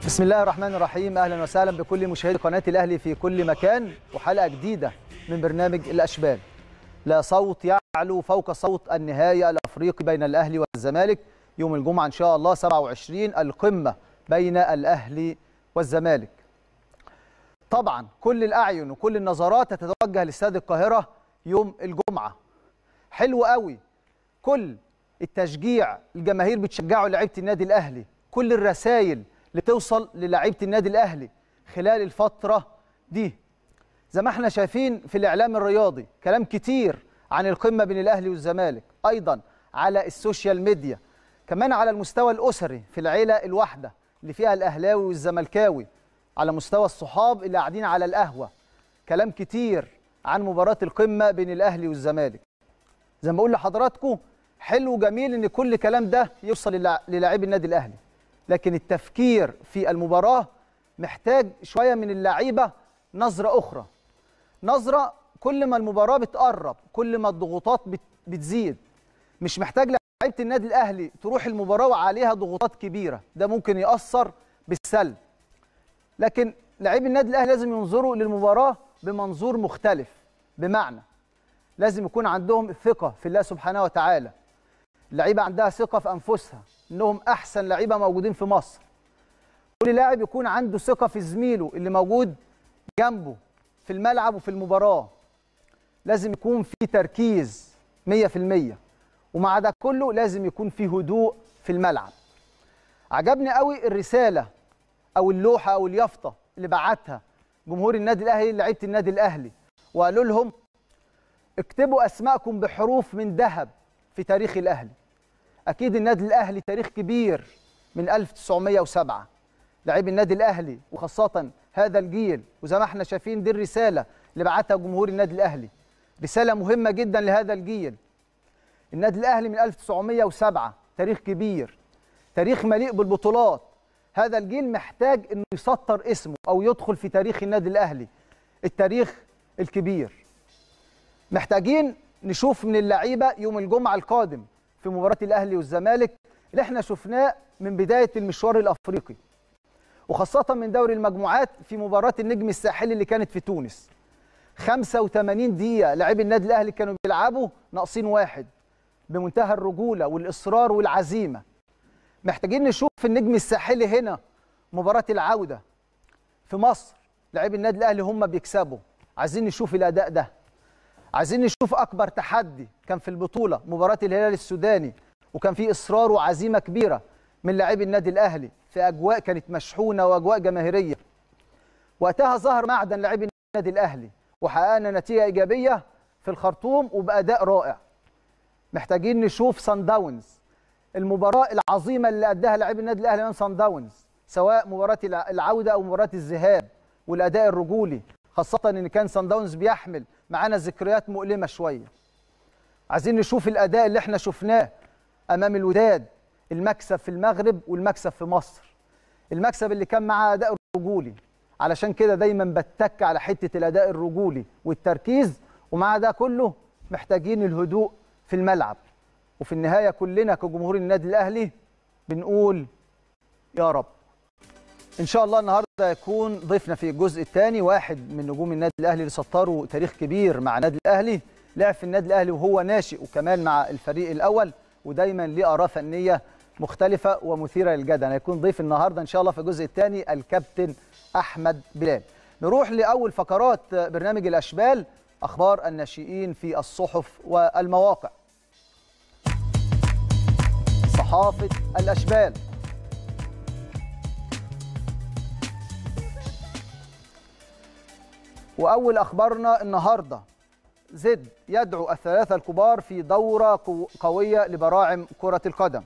بسم الله الرحمن الرحيم اهلا وسهلا بكل مشاهدي قناه الاهلي في كل مكان وحلقه جديده من برنامج الاشبال لا صوت يعلو فوق صوت النهائي الافريقي بين الاهلي والزمالك يوم الجمعه ان شاء الله 27 القمه بين الاهلي والزمالك طبعا كل الاعين وكل النظرات تتوجه لاستاد القاهره يوم الجمعه حلو قوي كل التشجيع الجماهير بتشجعوا لعيبه النادي الاهلي كل الرسائل اللي توصل للاعيبه النادي الاهلي خلال الفتره دي زي ما احنا شايفين في الاعلام الرياضي كلام كتير عن القمه بين الاهلي والزمالك ايضا على السوشيال ميديا كمان على المستوى الاسري في العيله الواحده اللي فيها الاهلاوي والزملكاوي على مستوى الصحاب اللي قاعدين على القهوه كلام كتير عن مباراه القمه بين الاهلي والزمالك زي ما بقول لحضراتكم حلو وجميل ان كل الكلام ده يوصل للاعبي النادي الاهلي لكن التفكير في المباراه محتاج شويه من اللعيبه نظره اخرى نظره كل ما المباراه بتقرب كل ما الضغوطات بتزيد مش محتاج لعيبه النادي الاهلي تروح المباراه وعليها ضغوطات كبيره ده ممكن ياثر بالسلب لكن لاعبي النادي الاهلي لازم ينظروا للمباراه بمنظور مختلف بمعنى لازم يكون عندهم الثقه في الله سبحانه وتعالى اللعيبه عندها ثقه في انفسها انهم احسن لعيبه موجودين في مصر كل لاعب يكون عنده ثقه في زميله اللي موجود جنبه في الملعب وفي المباراه لازم يكون في تركيز 100% ومع ده كله لازم يكون في هدوء في الملعب عجبني قوي الرساله او اللوحه او اليافطه اللي بعتها جمهور النادي الاهلي لعيبه النادي الاهلي وقالوا لهم اكتبوا اسماءكم بحروف من ذهب في تاريخ الاهلي اكيد النادي الاهلي تاريخ كبير من 1907 لاعبي النادي الاهلي وخاصه هذا الجيل وزي ما احنا شايفين دي الرساله اللي بعتها جمهور النادي الاهلي رساله مهمه جدا لهذا الجيل النادي الاهلي من 1907 تاريخ كبير تاريخ مليء بالبطولات هذا الجيل محتاج انه يسطر اسمه او يدخل في تاريخ النادي الاهلي التاريخ الكبير محتاجين نشوف من اللعيبه يوم الجمعه القادم في مباراه الاهلي والزمالك اللي احنا شفناه من بدايه المشوار الافريقي وخاصه من دوري المجموعات في مباراه النجم الساحلي اللي كانت في تونس 85 دقيقه لاعبي النادي الاهلي كانوا بيلعبوا ناقصين واحد بمنتهى الرجوله والاصرار والعزيمه محتاجين نشوف في النجم الساحلي هنا مباراه العوده في مصر لاعبي النادي الاهلي هم بيكسبوا عايزين نشوف الاداء ده عايزين نشوف اكبر تحدي كان في البطوله مباراه الهلال السوداني وكان في اصرار وعزيمه كبيره من لاعبي النادي الاهلي في اجواء كانت مشحونه واجواء جماهيريه وقتها ظهر معدن لاعبي النادي الاهلي وحققنا نتيجه ايجابيه في الخرطوم وباداء رائع محتاجين نشوف سان داونز المباراه العظيمه اللي اداها لاعبي النادي الاهلي من سان داونز سواء مباراه العوده او مباراه الذهاب والاداء الرجولي خاصه ان كان سان داونز بيحمل معانا ذكريات مؤلمه شويه عايزين نشوف الاداء اللي احنا شفناه امام الوداد المكسب في المغرب والمكسب في مصر المكسب اللي كان معاه اداء رجولي علشان كده دايما بتك على حته الاداء الرجولي والتركيز ومع ده كله محتاجين الهدوء في الملعب وفي النهايه كلنا كجمهور النادي الاهلي بنقول يا رب ان شاء الله النهارده يكون ضيفنا في الجزء الثاني واحد من نجوم النادي الاهلي اللي سطروا تاريخ كبير مع النادي الاهلي لعب في النادي الاهلي وهو ناشئ وكمان مع الفريق الاول ودايما ليه اراء فنيه مختلفه ومثيره للجدل هيكون ضيف النهارده ان شاء الله في الجزء الثاني الكابتن احمد بلال نروح لاول فقرات برنامج الاشبال اخبار الناشئين في الصحف والمواقع صحافه الاشبال واول اخبارنا النهارده زد يدعو الثلاثه الكبار في دوره قويه لبراعم كره القدم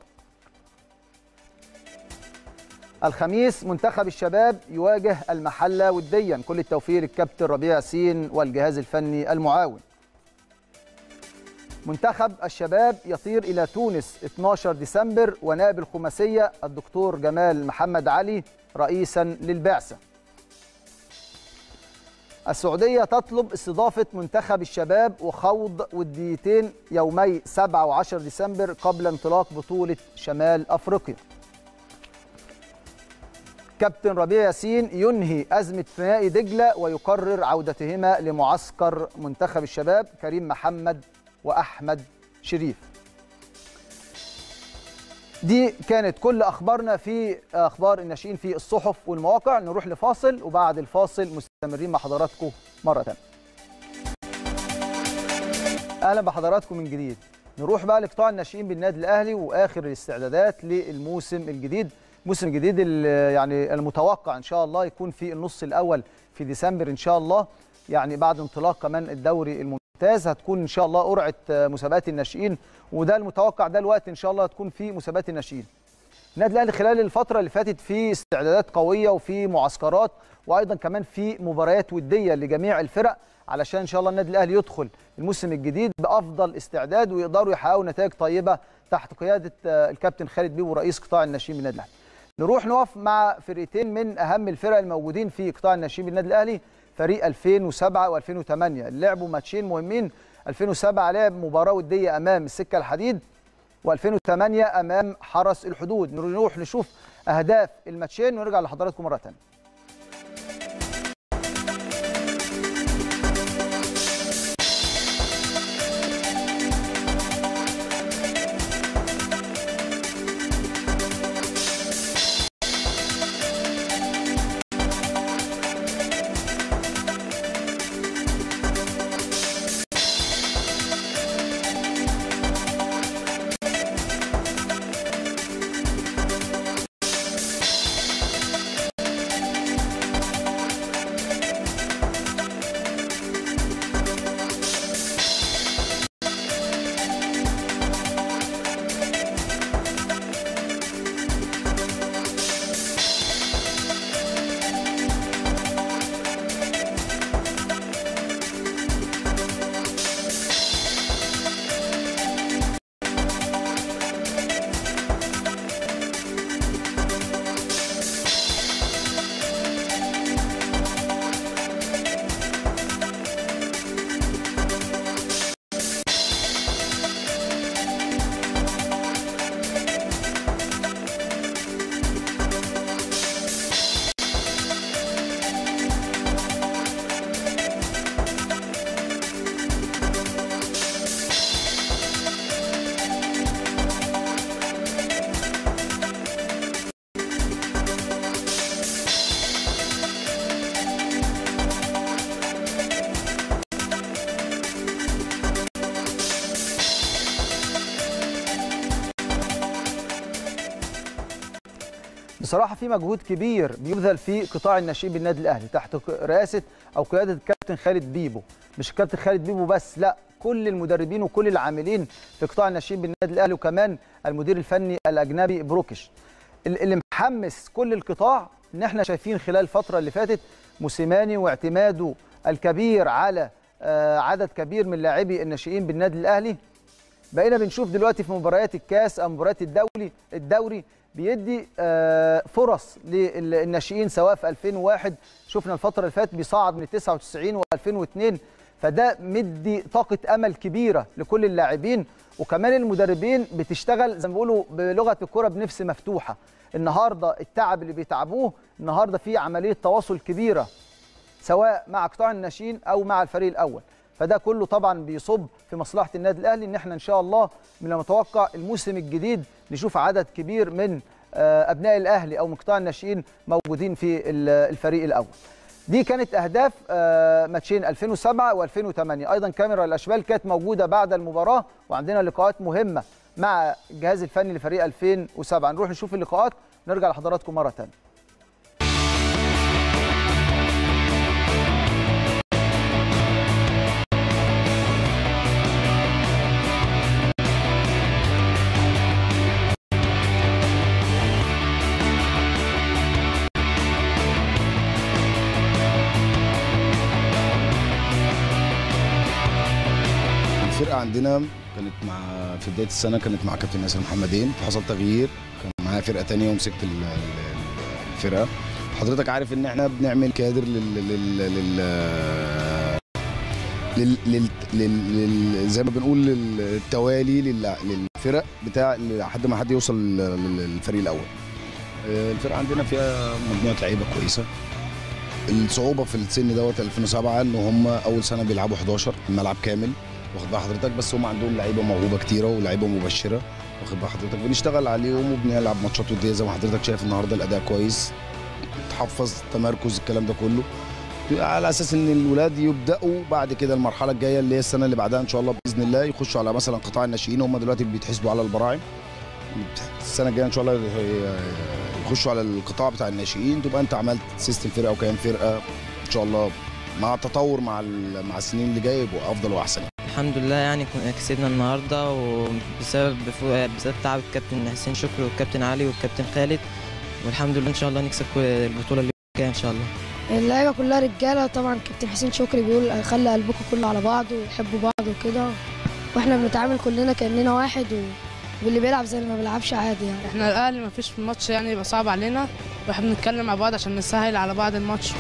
الخميس منتخب الشباب يواجه المحله وديا كل التوفيق للكابتن ربيع ياسين والجهاز الفني المعاون منتخب الشباب يطير الى تونس 12 ديسمبر ونائب الخماسيه الدكتور جمال محمد علي رئيسا للبعثه السعودية تطلب استضافة منتخب الشباب وخوض وديتين يومي 7 و10 ديسمبر قبل انطلاق بطولة شمال أفريقيا كابتن ربيع ياسين ينهي أزمة ثنائي دجلة ويقرر عودتهما لمعسكر منتخب الشباب كريم محمد وأحمد شريف دي كانت كل أخبارنا في أخبار الناشئين في الصحف والمواقع نروح لفاصل وبعد الفاصل مستمرين مع حضراتكم مرة تانية أهلا بحضراتكم من جديد نروح بقى لقطاع الناشئين بالنادي الأهلي وآخر الاستعدادات للموسم الجديد الموسم الجديد يعني المتوقع ان شاء الله يكون في النص الاول في ديسمبر ان شاء الله يعني بعد انطلاق كمان الدوري الممتاز هتكون ان شاء الله قرعه مسابقات الناشئين وده المتوقع ده الوقت ان شاء الله هتكون في مسابقات الناشئين النادي الاهلي خلال الفتره اللي فاتت في استعدادات قويه وفي معسكرات وايضا كمان في مباريات وديه لجميع الفرق علشان ان شاء الله النادي الاهلي يدخل الموسم الجديد بافضل استعداد ويقدروا يحققوا نتائج طيبه تحت قياده الكابتن خالد بيبو رئيس قطاع الناشئين بالنادي الاهلي نروح نقف مع فرقتين من اهم الفرق الموجودين في قطاع الناشئين بالنادي الاهلي فريق 2007 و2008 لعبوا ماتشين مهمين 2007 لعب مباراه وديه امام السكه الحديد و2008 امام حرس الحدود نروح نشوف اهداف الماتشين ونرجع لحضراتكم مره ثانيه بصراحه في مجهود كبير بيبذل في قطاع الناشئين بالنادي الاهلي تحت رئاسه او قياده الكابتن خالد بيبو مش الكابتن خالد بيبو بس لا كل المدربين وكل العاملين في قطاع الناشئين بالنادي الاهلي وكمان المدير الفني الاجنبي بروكش اللي محمس كل القطاع ان احنا شايفين خلال الفتره اللي فاتت موسيماني واعتماده الكبير على عدد كبير من لاعبي الناشئين بالنادي الاهلي بقينا بنشوف دلوقتي في مباريات الكاس او مباريات الدوري الدوري بيدي فرص للناشئين سواء في 2001 شفنا الفتره اللي فاتت بيصعد من 99 و2002 فده مدي طاقه امل كبيره لكل اللاعبين وكمان المدربين بتشتغل زي ما بيقولوا بلغه الكره بنفس مفتوحه النهارده التعب اللي بيتعبوه النهارده في عمليه تواصل كبيره سواء مع قطاع الناشئين او مع الفريق الاول فده كله طبعا بيصب في مصلحه النادي الاهلي ان احنا ان شاء الله من المتوقع الموسم الجديد نشوف عدد كبير من ابناء الاهلي او من قطاع الناشئين موجودين في الفريق الاول دي كانت اهداف ماتشين 2007 و2008 ايضا كاميرا الاشبال كانت موجوده بعد المباراه وعندنا لقاءات مهمه مع الجهاز الفني لفريق 2007 نروح نشوف اللقاءات ونرجع لحضراتكم مره ثانيه الفرقه عندنا كانت مع في بدايه السنه كانت مع كابتن ياسر محمدين حصل تغيير كان معايا فرقه تانية ومسكت ال- ال- الفرقه حضرتك عارف ان احنا بنعمل كادر لل لل لل لل, لل... لل... لل... زي ما بنقول للتوالي لل... للفرق بتاع لحد ما حد يوصل لل- للفريق الاول آه، الفرقه عندنا فيها مجموعه لعيبه كويسه الصعوبه في السن دوت 2007 ان هم اول سنه بيلعبوا 11 الملعب كامل واخد بال حضرتك بس هم عندهم لعيبه موهوبه كتيره ولعيبه مبشره واخد بال حضرتك بنشتغل عليهم وبنلعب ماتشات وديه زي ما حضرتك شايف النهارده الاداء كويس تحفظ تمركز الكلام ده كله على اساس ان الولاد يبداوا بعد كده المرحله الجايه اللي هي السنه اللي بعدها ان شاء الله باذن الله يخشوا على مثلا قطاع الناشئين هم دلوقتي بيتحسبوا على البراعم السنه الجايه ان شاء الله يخشوا على القطاع بتاع الناشئين تبقى انت عملت سيستم فرقه وكيان فرقه ان شاء الله مع التطور مع ال- مع السنين اللي جايه يبقوا افضل واحسن الحمد لله يعني كنا- كسبنا النهارده وبسبب بسبب تعب الكابتن حسين شكري والكابتن علي والكابتن خالد والحمد لله ان شاء الله نكسب كل- البطوله اللي جايه ان شاء الله اللعيبه كلها رجاله طبعا كابتن حسين شكري بيقول خلي قلبكم كله على بعض وحبوا بعض وكده واحنا بنتعامل كلنا كاننا واحد و... واللي بيلعب زي اللي ما بيلعبش عادي يعني احنا الاهلي مفيش في الماتش يعني يبقى صعب علينا واحنا بنتكلم مع بعض عشان نسهل على بعض الماتش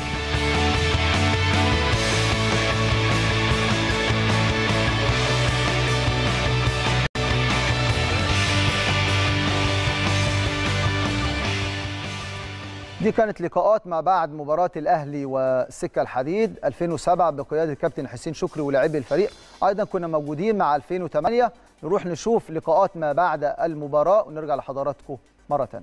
دي كانت لقاءات ما بعد مباراة الأهلي والسكة الحديد 2007 بقيادة الكابتن حسين شكري ولاعبي الفريق أيضا كنا موجودين مع 2008 نروح نشوف لقاءات ما بعد المباراة ونرجع لحضراتكم مرة تانية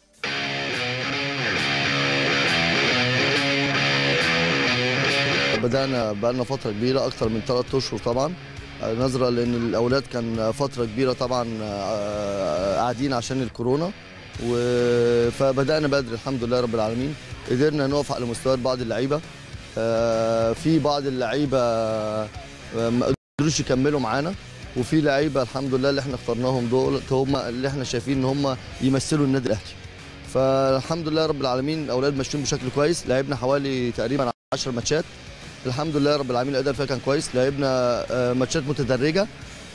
بدأنا بقالنا فترة كبيرة أكتر من ثلاث أشهر طبعا نظرا لأن الأولاد كان فترة كبيرة طبعا آه، قاعدين عشان الكورونا و- فبدأنا بدري الحمد لله رب العالمين قدرنا نقف على مستويات بعض اللعيبة آه، في بعض اللعيبة آه، ما قدروش يكملوا معانا وفي لعيبة الحمد لله اللي احنا اخترناهم دول هم اللي احنا شايفين ان هم يمثلوا النادي الأهلي فالحمد لله رب العالمين الأولاد ماشيين بشكل كويس لعبنا حوالي تقريبا 10 ماتشات الحمد لله رب العالمين الاداء فيها كان كويس لعبنا آه، ماتشات متدرجه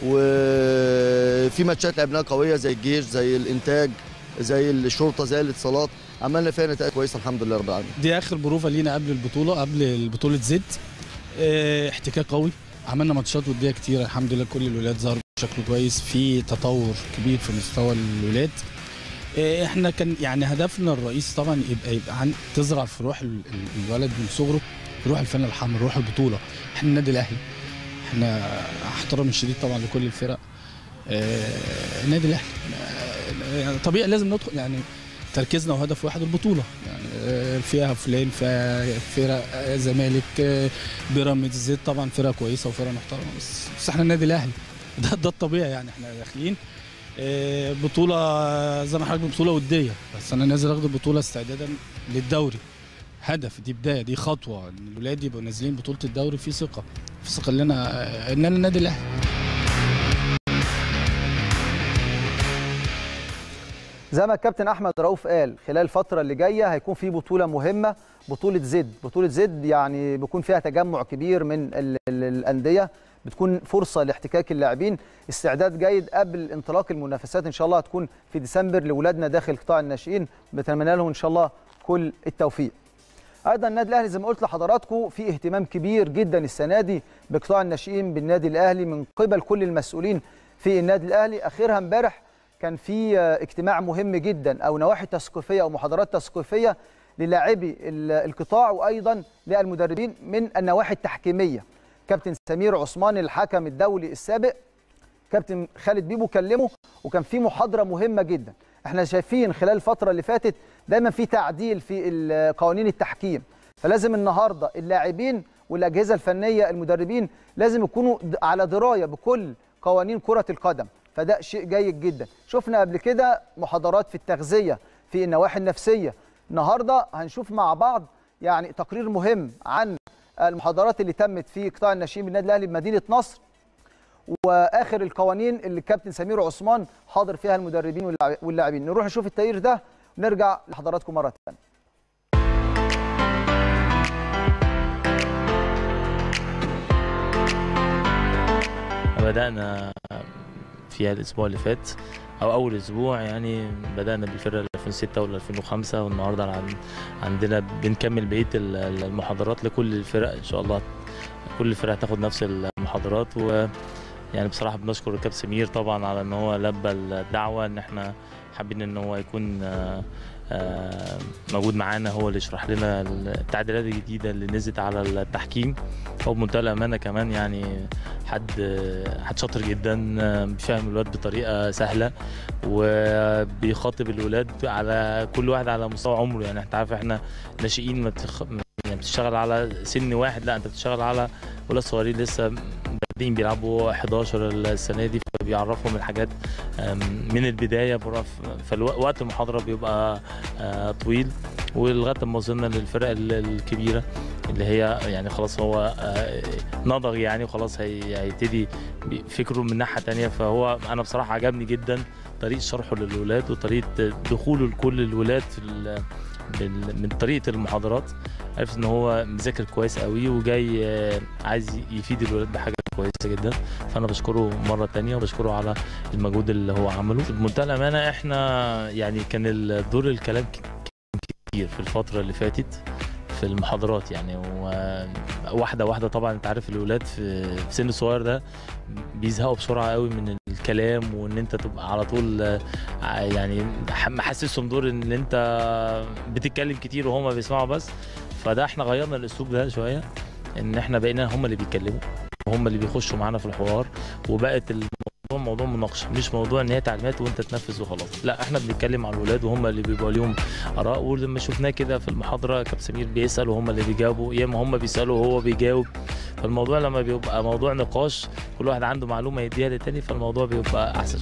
وفي ماتشات لعبناها قويه زي الجيش زي الانتاج زي الشرطه زي الاتصالات عملنا فيها نتائج كويسه الحمد لله رب العالمين دي اخر بروفه لينا قبل البطوله قبل بطوله زد اه، احتكاك قوي عملنا ماتشات وديه كتير الحمد لله كل الولاد ظهروا بشكل كويس في تطور كبير في مستوى الولاد اه، احنا كان يعني هدفنا الرئيسي طبعا يبقى يبقى عن تزرع في روح ال- ال- الولد من صغره روح الفن الحمر روح البطوله احنا النادي الاهلي احنا احترام الشديد طبعا لكل الفرق اه، النادي الاهلي اه، طبيعي لازم ندخل يعني تركيزنا وهدف واحد البطوله يعني آه، فيها فلان فيها فرق آه، زمالك آه، بيراميدز زد طبعا فرقه كويسه وفرقه محترمه بس بس احنا النادي الاهلي ده ده الطبيعي يعني احنا داخلين آه، بطوله آه، زي ما حضرتك بطوله وديه بس انا نازل اخد البطوله استعدادا للدوري هدف دي بدايه دي خطوه ان الولاد يبقوا نازلين بطوله الدوري في ثقه في ثقه ان انا آه، ان انا النادي الاهلي زي ما الكابتن احمد رؤوف قال خلال الفتره اللي جايه هيكون في بطوله مهمه بطوله زد بطوله زد يعني بيكون فيها تجمع كبير من ال ال الانديه بتكون فرصه لاحتكاك اللاعبين استعداد جيد قبل انطلاق المنافسات ان شاء الله هتكون في ديسمبر لاولادنا داخل قطاع الناشئين بتمنى لهم ان شاء الله كل التوفيق ايضا النادي الاهلي زي ما قلت لحضراتكم في اهتمام كبير جدا السنه دي بقطاع الناشئين بالنادي الاهلي من قبل كل المسؤولين في النادي الاهلي اخرها امبارح كان في آه، اجتماع مهم جدا او نواحي تثقيفيه او محاضرات تثقيفيه للاعبي ال- القطاع وايضا للمدربين من النواحي التحكيميه كابتن سمير عثمان الحكم الدولي السابق كابتن خالد بيبو كلمه وكان في محاضره مهمه جدا احنا شايفين خلال الفتره اللي فاتت دايما في تعديل في ال- قوانين التحكيم فلازم النهارده اللاعبين والاجهزه الفنيه المدربين لازم يكونوا د- على درايه بكل قوانين كره القدم فده شيء جيد جدا شفنا قبل كده محاضرات في التغذيه في النواحي النفسيه النهارده هنشوف مع بعض يعني تقرير مهم عن المحاضرات اللي تمت في قطاع الناشئين بالنادي الاهلي بمدينه نصر واخر القوانين اللي الكابتن سمير عثمان حاضر فيها المدربين واللاعب- واللاعبين نروح نشوف التقرير ده ونرجع لحضراتكم مره ثانيه بدأنا فيها الأسبوع اللي فات أو أول أسبوع يعني بدأنا بالفرقة ال 2006 وال 2005 والنهاردة عن- عندنا بنكمل بقية ال- ال- المحاضرات لكل الفرق إن شاء الله كل الفرق هتاخد نفس المحاضرات و يعني بصراحة بنشكر الكابتن سمير طبعا على إن هو لبى الدعوة إن إحنا حابين إن هو يكون آه، آه، موجود معانا هو اللي يشرح لنا التعديلات الجديده اللي نزلت على التحكيم هو بمنتهى الامانه كمان يعني حد حد شاطر جدا آه، بيفهم الولاد بطريقه سهله وبيخاطب الولاد على كل واحد على مستوى عمره يعني انت عارف احنا ناشئين ما بتخ... يعني بتشتغل على سن واحد لا انت بتشتغل على ولاد صغيرين لسه بادئين بيلعبوا 11 السنه دي فبيعرفهم الحاجات آم، من البدايه برا- فالوقت المحاضره بيبقى آه، طويل ولغايه ما وصلنا للفرق ال- الكبيره اللي هي يعني خلاص هو آه، نضج يعني وخلاص هي- هيبتدي بي- فكره من ناحيه تانية فهو انا بصراحه عجبني جدا طريقه شرحه للولاد وطريقه دخوله لكل الولاد في ال- بال- من طريقه المحاضرات عرفت ان هو مذاكر كويس قوي وجاي آه، عايز يفيد الولاد بحاجه كويسه جدا فانا بشكره مره تانية وبشكره على المجهود اللي هو عمله بمنتهى الامانه احنا يعني كان الدور الكلام ك- كتير في الفتره اللي فاتت في المحاضرات يعني وواحده واحده طبعا انت عارف الولاد في في سن صغير ده بيزهقوا بسرعه قوي من الكلام وان انت تبقى على طول آه، يعني ح- محسسهم دور ان انت بتتكلم كتير وهما بيسمعوا بس فده احنا غيرنا الاسلوب ده شويه ان احنا بقينا هم اللي بيتكلموا وهم اللي بيخشوا معانا في الحوار وبقت الموضوع موضوع مناقشه مش موضوع ان هي تعليمات وانت تنفذ وخلاص لا احنا بنتكلم مع الولاد وهم اللي بيبقى ليهم اراء ولما شفناه كده في المحاضره كابتن سمير بيسال وهم اللي بيجاوبوا يا اما هم بيسالوا وهو بيجاوب فالموضوع لما بيبقى موضوع نقاش كل واحد عنده معلومه يديها للتاني فالموضوع بيبقى احسن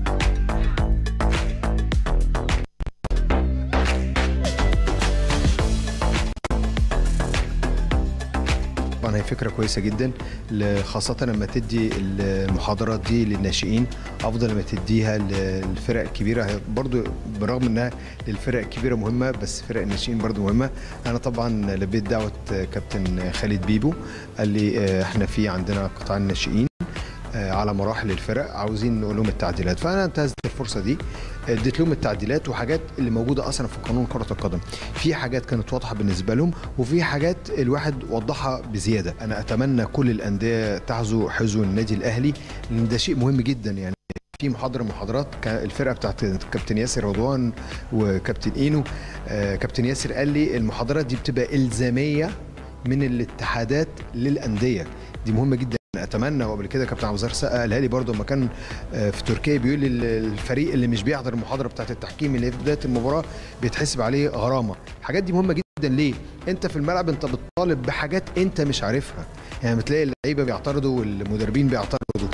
طبعا هي فكره كويسه جدا ل- خاصه لما تدي المحاضرات دي للناشئين افضل لما تديها للفرق الكبيره هي برضو برغم انها للفرق الكبيره مهمه بس فرق الناشئين برضو مهمه انا طبعا لبيت دعوه كابتن خالد بيبو قال لي آه، احنا في عندنا قطاع الناشئين آه، على مراحل الفرق عاوزين نقول لهم التعديلات فانا انتهزت الفرصه دي اديت لهم التعديلات وحاجات اللي موجوده اصلا في قانون كره القدم في حاجات كانت واضحه بالنسبه لهم وفي حاجات الواحد وضحها بزياده انا اتمنى كل الانديه تحظو حظو النادي الاهلي لان ده شيء مهم جدا يعني في محاضره من محاضرات كان الفرقه بتاعت كابتن ياسر رضوان وكابتن اينو آه، كابتن ياسر قال لي المحاضرات دي بتبقى الزاميه من الاتحادات للانديه دي مهمه جدا اتمنى وقبل كده كابتن عبد الظاهر سقا قالها لي برده لما كان آه، في تركيا بيقول لي ال- الفريق اللي مش بيحضر المحاضره بتاعت التحكيم اللي هي في بدايه المباراه بيتحسب عليه غرامه الحاجات دي مهمه جدا ليه انت في الملعب انت بتطالب بحاجات انت مش عارفها يعني بتلاقي اللعيبه بيعترضوا والمدربين بيعترضوا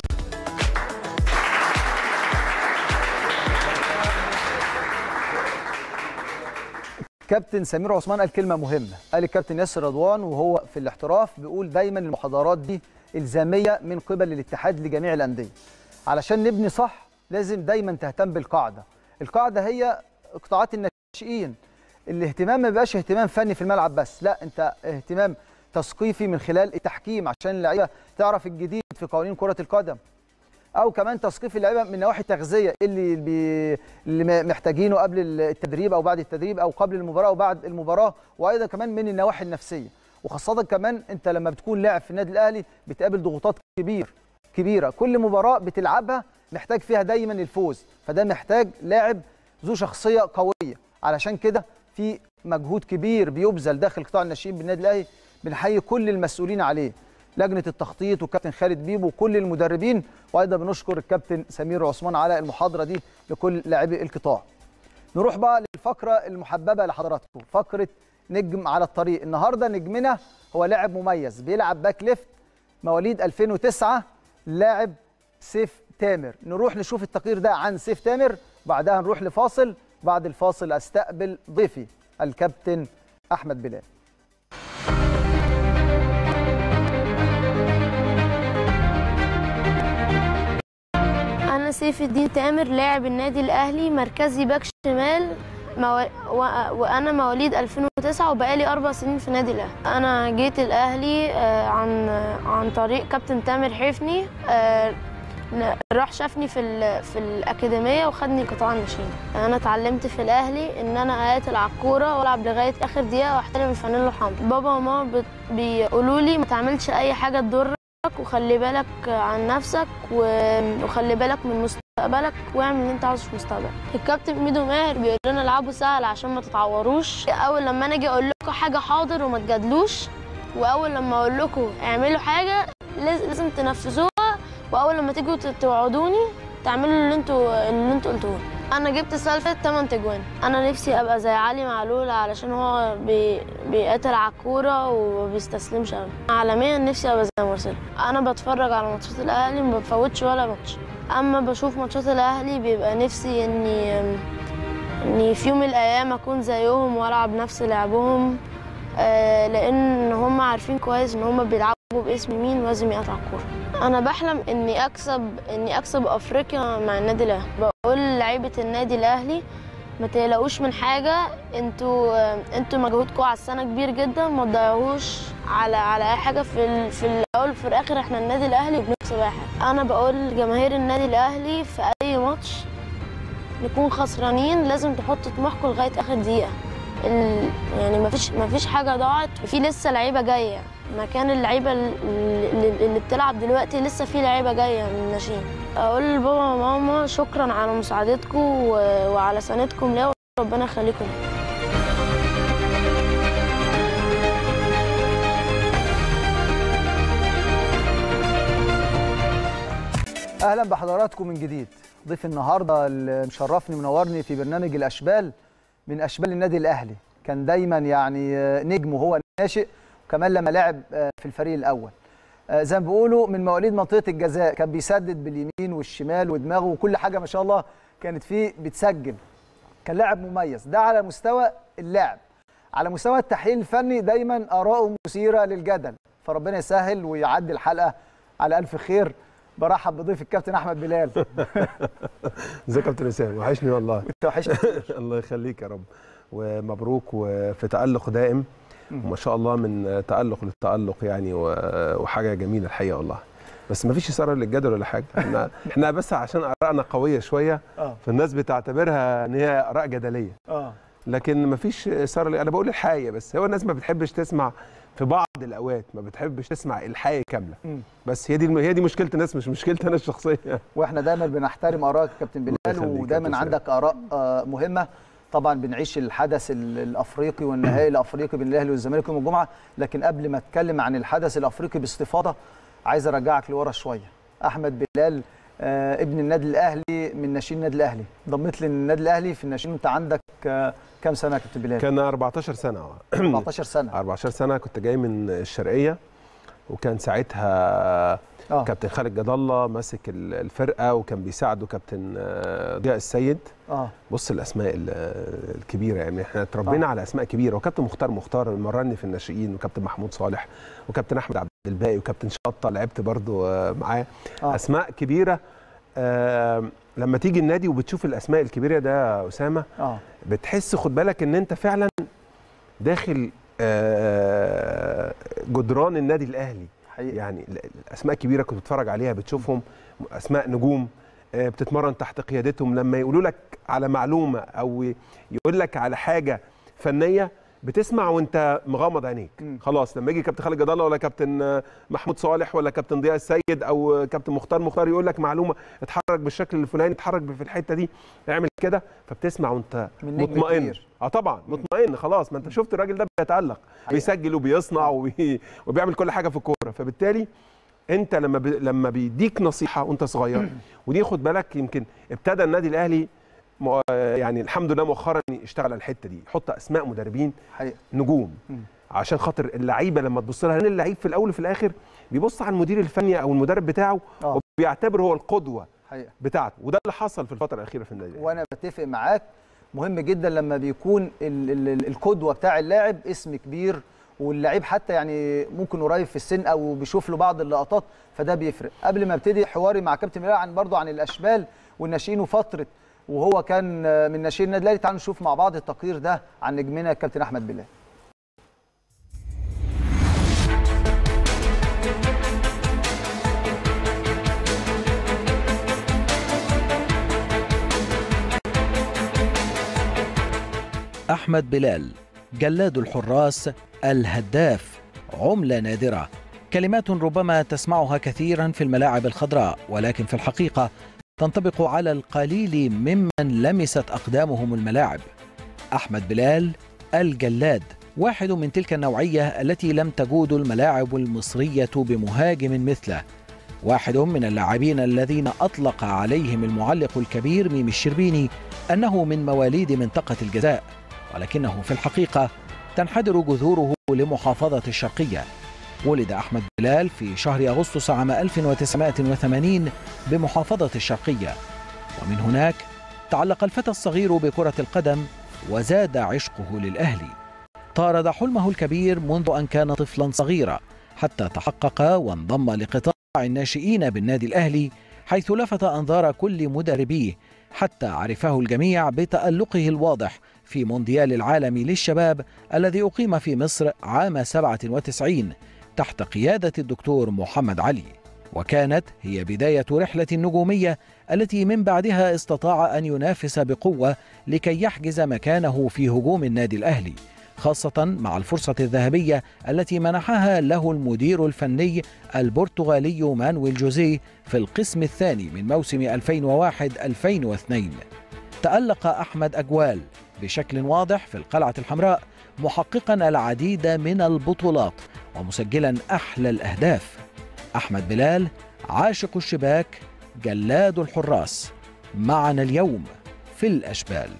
كابتن سمير عثمان قال كلمه مهمه قال الكابتن ياسر رضوان وهو في الاحتراف بيقول دايما المحاضرات دي الزاميه من قبل الاتحاد لجميع الانديه علشان نبني صح لازم دايما تهتم بالقاعده القاعده هي قطاعات الناشئين الاهتمام ما بيبقاش اهتمام فني في الملعب بس لا انت اهتمام تثقيفي من خلال التحكيم عشان اللعيبه تعرف الجديد في قوانين كره القدم او كمان تثقيف اللعيبه من نواحي تغذيه اللي بي اللي محتاجينه قبل التدريب او بعد التدريب او قبل المباراه او بعد المباراه وايضا كمان من النواحي النفسيه وخاصه كمان انت لما بتكون لاعب في النادي الاهلي بتقابل ضغوطات كبير كبيره كل مباراه بتلعبها محتاج فيها دايما الفوز فده محتاج لاعب ذو شخصيه قويه علشان كده في مجهود كبير بيبذل داخل قطاع الناشئين بالنادي الاهلي بنحيي كل المسؤولين عليه لجنه التخطيط والكابتن خالد بيبو وكل المدربين وايضا بنشكر الكابتن سمير عثمان على المحاضره دي لكل لاعبي القطاع. نروح بقى للفقره المحببه لحضراتكم فقره نجم على الطريق النهارده نجمنا هو لاعب مميز بيلعب باك ليفت مواليد 2009 لاعب سيف تامر نروح نشوف التقرير ده عن سيف تامر بعدها نروح لفاصل بعد الفاصل استقبل ضيفي الكابتن احمد بلال أنا سيف الدين تامر لاعب النادي الأهلي مركزي باك شمال مو... و... وأنا مواليد 2009 وبقالي أربع سنين في النادي الأهلي أنا جيت الأهلي آه، عن عن طريق كابتن تامر حفني آه، ن- راح شافني في ال... في الأكاديمية وخدني قطاع الناشئين أنا اتعلمت في الأهلي إن أنا أقاتل على الكورة وألعب لغاية آخر دقيقة وأحترم الفانيلا الحمراء بابا وماما بت... بيقولوا لي ما تعملش أي حاجة تضر وخلي بالك عن نفسك و- وخلي بالك من مستقبلك واعمل اللي انت عاوزه في مستقبلك الكابتن ميدو ماهر بيقول لنا العبوا سهل عشان ما تتعوروش اول لما انا اجي اقول لكم حاجه حاضر وما تجادلوش واول لما اقول لكم اعملوا حاجه لاز- لازم تنفذوها واول لما تيجوا ت- توعدوني تعملوا اللي انتوا اللي انتوا قلتوه انا جبت السنه اللي فاتت 8 تجوان انا نفسي ابقى زي علي معلول علشان هو بي... بيقاتل على الكوره وما بيستسلمش ابدا عالميا نفسي ابقى زي مارسيلو انا بتفرج على ماتشات الاهلي ما بفوتش ولا ماتش اما بشوف ماتشات الاهلي بيبقى نفسي اني اني في يوم من الايام اكون زيهم والعب نفس لعبهم آه، لان هم عارفين كويس ان هم بيلعبوا باسم مين ولازم يقطع الكوره انا بحلم اني اكسب اني اكسب افريقيا مع النادي الاهلي بقول لعيبه النادي الاهلي ما تقلقوش من حاجه انتوا آه، انتوا مجهودكم على السنه كبير جدا ما تضيعوهوش على على اي حاجه في ال... في الاول وفي الاخر احنا النادي الاهلي وبنكسب اي حاجه انا بقول لجماهير النادي الاهلي في اي ماتش نكون خسرانين لازم تحطوا طموحكم لغايه اخر دقيقه ال... يعني ما فيش ما فيش حاجه ضاعت في لسه لعيبه جايه مكان اللعيبه اللي, اللي بتلعب دلوقتي لسه في لعيبه جايه من الناشئين اقول لبابا وماما شكرا على مساعدتكم و... وعلى سندكم ليا وربنا يخليكم لي. اهلا بحضراتكم من جديد ضيف النهارده اللي مشرفني منورني في برنامج الاشبال من اشبال النادي الاهلي كان دايما يعني نجم وهو ناشئ وكمان لما لعب في الفريق الاول زي ما بيقولوا من مواليد منطقه الجزاء كان بيسدد باليمين والشمال ودماغه وكل حاجه ما شاء الله كانت فيه بتسجل كان لاعب مميز ده على مستوى اللعب على مستوى التحليل الفني دايما اراءه مثيره للجدل فربنا يسهل ويعدي الحلقه على الف خير برحب بضيف الكابتن احمد بلال ازيك يا كابتن اسامه وحشني والله انت وحشني الله يخليك يا رب ومبروك وفي تالق دائم وما شاء الله من تالق للتالق يعني وحاجه جميله الحقيقه والله بس ما فيش اثاره للجدل ولا حاجه احنا احنا بس عشان ارائنا قويه شويه فالناس بتعتبرها ان هي اراء جدليه اه لكن ما فيش اثاره انا بقول الحقيقه بس هو الناس ما بتحبش تسمع في بعض الاوقات ما بتحبش تسمع الحقيقه كامله مم. بس هي دي هي دي مشكله الناس مش مشكلتي انا الشخصيه واحنا دايما بنحترم ارائك يا كابتن بلال ودايما عندك اراء آه، مهمه طبعا بنعيش الحدث ال- الافريقي والنهائي الافريقي بين الاهلي والزمالك يوم الجمعه لكن قبل ما اتكلم عن الحدث الافريقي باستفاضه عايز ارجعك لورا شويه احمد بلال آه، ابن النادي الاهلي من ناشئين النادي الاهلي ضميت للنادي الاهلي في الناشئين انت عندك آه، كام سنه يا كابتن بلال كان 14 سنه اه 14 سنه 14 سنه كنت جاي من الشرقيه وكان ساعتها آه. كابتن خالد جد الله ماسك ال- الفرقه وكان بيساعده كابتن آه، ضياء السيد اه بص الاسماء ال- الكبيره يعني احنا اتربينا آه. على اسماء كبيره وكابتن مختار مختار مرني في الناشئين وكابتن محمود صالح وكابتن احمد عبد الباقي وكابتن شطه لعبت برضو آه، معاه آه. اسماء كبيره آه لما تيجي النادي وبتشوف الاسماء الكبيره ده يا اسامه اه بتحس خد بالك ان انت فعلا داخل آه، جدران النادي الاهلي حقيقي يعني ال- الاسماء كبيره كنت بتتفرج عليها بتشوفهم اسماء نجوم آه، بتتمرن تحت قيادتهم لما يقولوا لك على معلومه او يقول لك على حاجه فنيه بتسمع وانت مغمض عينيك مم. خلاص لما يجي كابتن خالد جد الله ولا كابتن آه، محمود صالح ولا كابتن ضياء السيد او كابتن مختار مختار يقول لك معلومه اتحرك بالشكل الفلاني اتحرك في الحته دي اعمل كده فبتسمع وانت من نجم مطمئن كبير. اه طبعا مطمئن خلاص ما انت شفت الراجل ده بيتالق بيسجل وبيصنع وبي... وبيعمل كل حاجه في الكوره فبالتالي انت لما ب... لما بيديك نصيحه وانت صغير ودي خد بالك يمكن ابتدى النادي الاهلي مؤ- يعني الحمد لله مؤخرا يشتغل على الحته دي يحط اسماء مدربين حقيقي نجوم مم. عشان خاطر اللعيبه لما تبص لها لان اللعيب في الاول وفي الاخر بيبص على المدير الفني او المدرب بتاعه آه. وبيعتبر هو القدوه حقيقي بتاعته وده اللي حصل في الفتره الاخيره في النادي الأهلي. وانا بتفق معاك مهم جدا لما بيكون ال ال ال القدوه بتاع اللاعب اسم كبير واللعيب حتى يعني ممكن قريب في السن او بيشوف له بعض اللقطات فده بيفرق قبل ما ابتدي حواري مع كابتن بلال عن برضه عن الاشبال والناشئين وفتره وهو كان من ناشئين النادي الاهلي تعالوا نشوف مع بعض التقرير ده عن نجمنا الكابتن احمد بلال أحمد بلال جلاد الحراس الهداف عملة نادرة كلمات ربما تسمعها كثيرا في الملاعب الخضراء ولكن في الحقيقة تنطبق على القليل ممن لمست أقدامهم الملاعب أحمد بلال الجلاد واحد من تلك النوعية التي لم تجود الملاعب المصرية بمهاجم مثله واحد من اللاعبين الذين أطلق عليهم المعلق الكبير ميمي الشربيني أنه من مواليد منطقة الجزاء ولكنه في الحقيقة تنحدر جذوره لمحافظة الشرقية ولد أحمد بلال في شهر أغسطس عام 1980 بمحافظة الشرقية ومن هناك تعلق الفتى الصغير بكرة القدم وزاد عشقه للأهلي طارد حلمه الكبير منذ أن كان طفلا صغيرا حتى تحقق وانضم لقطاع الناشئين بالنادي الأهلي حيث لفت أنظار كل مدربيه حتى عرفه الجميع بتألقه الواضح في مونديال العالم للشباب الذي أقيم في مصر عام 97 تحت قيادة الدكتور محمد علي وكانت هي بداية رحلة النجومية التي من بعدها استطاع أن ينافس بقوة لكي يحجز مكانه في هجوم النادي الأهلي خاصة مع الفرصة الذهبية التي منحها له المدير الفني البرتغالي مانويل جوزيه في القسم الثاني من موسم 2001-2002 تألق أحمد أجوال بشكل واضح في القلعة الحمراء محققا العديد من البطولات ومسجلا أحلى الأهداف أحمد بلال عاشق الشباك جلاد الحراس معنا اليوم في الأشبال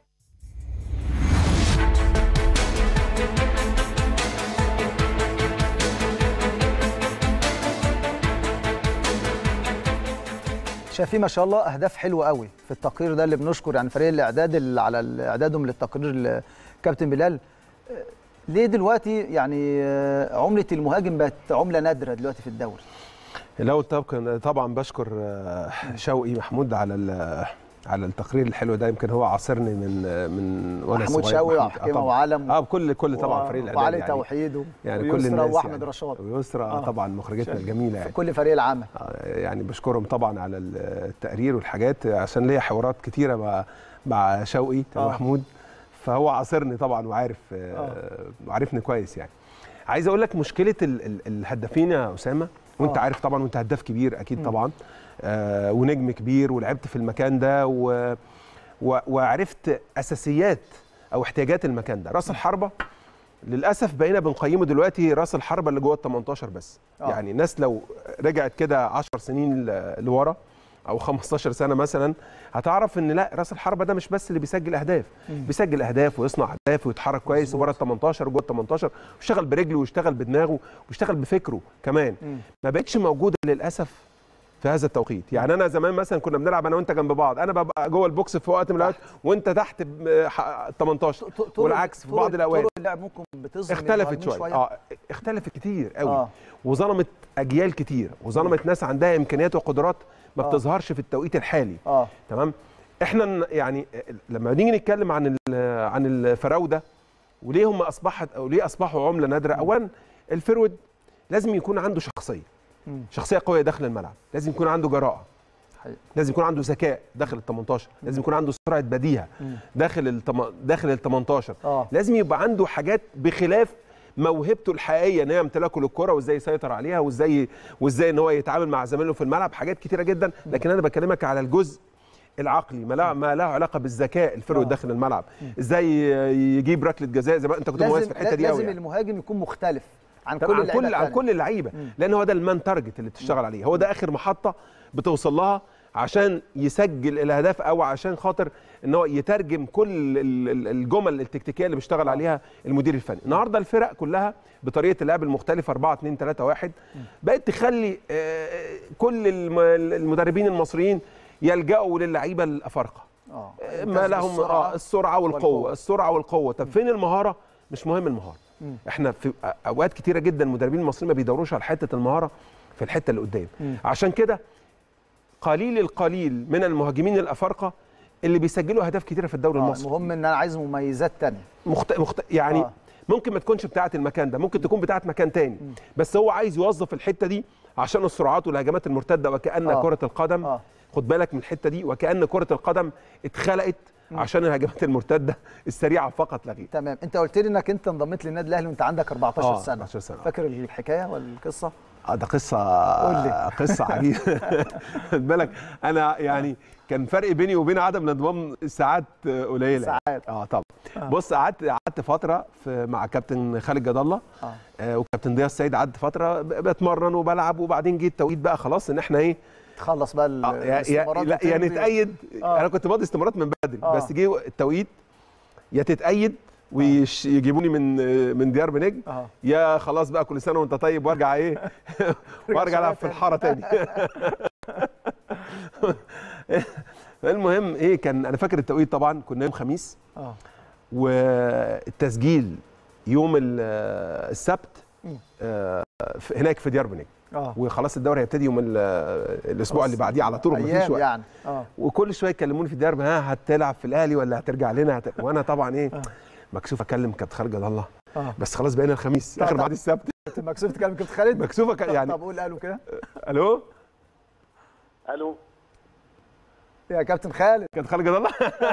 شايفين ما شاء الله اهداف حلوه قوي في التقرير ده اللي بنشكر يعني فريق الاعداد اللي على اعدادهم للتقرير كابتن بلال ليه دلوقتي يعني عمله المهاجم بقت عمله نادره دلوقتي في الدوري الاول طبعا طبعا بشكر شوقي محمود على على التقرير الحلو ده يمكن هو عاصرني من من وانا محمود شوقي وحكيمه وعلم اه كل كل طبعا فريق الاعداد وعلي يعني توحيد يعني كل الناس واحمد يعني رشاد ويسرى آه. طبعا مخرجتنا الجميله يعني كل فريق العمل آه يعني بشكرهم طبعا على التقرير والحاجات عشان ليا حوارات كتيره مع مع شوقي آه. محمود فهو عاصرني طبعا وعارف آه. وعارفني كويس يعني عايز اقول لك مشكله ال ال الهدافين يا اسامه وانت آه. عارف طبعا وانت هداف كبير اكيد م. طبعا آه ونجم كبير ولعبت في المكان ده و و وعرفت اساسيات او احتياجات المكان ده راس الحربه للاسف بقينا بنقيمه دلوقتي راس الحربه اللي جوه ال 18 بس أوه. يعني الناس لو رجعت كده 10 سنين لورا او 15 سنه مثلا هتعرف ان لا راس الحربه ده مش بس اللي بيسجل اهداف مم. بيسجل اهداف ويصنع اهداف ويتحرك كويس وبره ال 18 وجوه ال 18 ويشتغل برجله ويشتغل بدماغه ويشتغل بفكره كمان مم. ما بقتش موجوده للاسف في هذا التوقيت يعني انا زمان مثلا كنا بنلعب انا وانت جنب بعض انا ببقى جوه البوكس في وقت من الاوقات وانت تحت 18 والعكس في بعض الاوقات طول اللعب ممكن بتظهر اختلفت شويه شوي. اه اختلفت كتير قوي آه. وظلمت اجيال كتير وظلمت ناس عندها امكانيات وقدرات ما آه. بتظهرش في التوقيت الحالي آه. تمام احنا يعني لما نيجي نتكلم عن عن الفراوده وليه هم اصبحت او ليه اصبحوا عمله نادره اولا الفرود لازم يكون عنده شخصيه شخصيه قويه داخل الملعب لازم يكون عنده جراءه حقيقة. لازم يكون عنده ذكاء داخل ال 18 لازم يكون عنده سرعه بديهه داخل التم... داخل ال 18 آه. لازم يبقى عنده حاجات بخلاف موهبته الحقيقيه ان هي امتلاكه للكره وازاي يسيطر عليها وازاي وازاي ان هو يتعامل مع زمايله في الملعب حاجات كتيره جدا لكن انا بكلمك على الجزء العقلي ما له ما له علاقه بالذكاء الفرود داخل الملعب ازاي يجيب ركله جزاء زي ما انت كنت مميز في الحته دي لازم يعني. المهاجم يكون مختلف عن كل عن كل عن كل اللعيبه لان هو ده المان تارجت اللي بتشتغل عليه هو ده اخر محطه بتوصل لها عشان يسجل الاهداف او عشان خاطر ان هو يترجم كل الجمل التكتيكيه اللي بيشتغل عليها المدير الفني النهارده الفرق كلها بطريقه اللعب المختلفه 4 2 3 1 بقت تخلي كل المدربين المصريين يلجأوا للعيبه الافارقه ما لهم السرعه, السرعة والقوه والقوة. السرعه والقوه طب فين المهاره مش مهم المهاره احنا في اوقات كتيره جدا المدربين المصريين ما بيدوروش على حته المهاره في الحته اللي قدام عشان كده قليل القليل من المهاجمين الافارقه اللي بيسجلوا اهداف كتيره في الدوري آه المصري المهم ان انا عايز مميزات تانية مخت... مخت... يعني آه. ممكن ما تكونش بتاعه المكان ده ممكن تكون بتاعه مكان تاني م. بس هو عايز يوظف الحته دي عشان السرعات والهجمات المرتده وكان آه. كره القدم آه. خد بالك من الحته دي وكان كره القدم اتخلقت عشان الهجمات المرتده السريعه فقط لا غير تمام انت قلت لي انك انت انضميت للنادي الاهلي وانت عندك 14 آه سنه 14 سنه فاكر الحكايه والقصه اه ده قصه قول لي. قصه عجيبه خد بالك انا يعني كان فرق بيني وبين عدم الانضمام ساعات قليله ساعات. اه طبعا آه. بص قعدت قعدت فتره في مع كابتن خالد جد الله اه آه وكابتن ضياء السيد قعدت فتره ب- بتمرن وبلعب وبعدين جه التوقيت بقى خلاص ان احنا ايه تخلص بقى ال- آه، يا- يا الاستمارات لا يا وتمضي. نتأيد آه. انا كنت ماضي استمارات من بدري آه. بس جه التوقيت يا تتأيد ويجيبوني من من ديار بنجم اه يا خلاص بقى كل سنه وانت طيب وارجع ايه وارجع العب في الحاره تاني المهم ايه كان انا فاكر التوقيت طبعا كنا يوم خميس اه والتسجيل يوم ال- السبت مم. آه، في- هناك في ديار بنجم اه وخلاص الدوري هيبتدي يوم ال- الاسبوع اللي بعديه على طول مفيش ايام وقت يعني اه وكل شويه يكلموني في الدرب ها هتلعب في الاهلي ولا هترجع لنا هت... وانا طبعا ايه آه. مكسوف اكلم كابتن خالد جد الله اه بس خلاص بقينا الخميس طب- اخر طب. ميعاد السبت كنت مكسوف تكلم كابتن خالد مكسوفه ك- يعني طب قول قالوا كده الو الو يا كابتن خالد كابتن خالد جد الله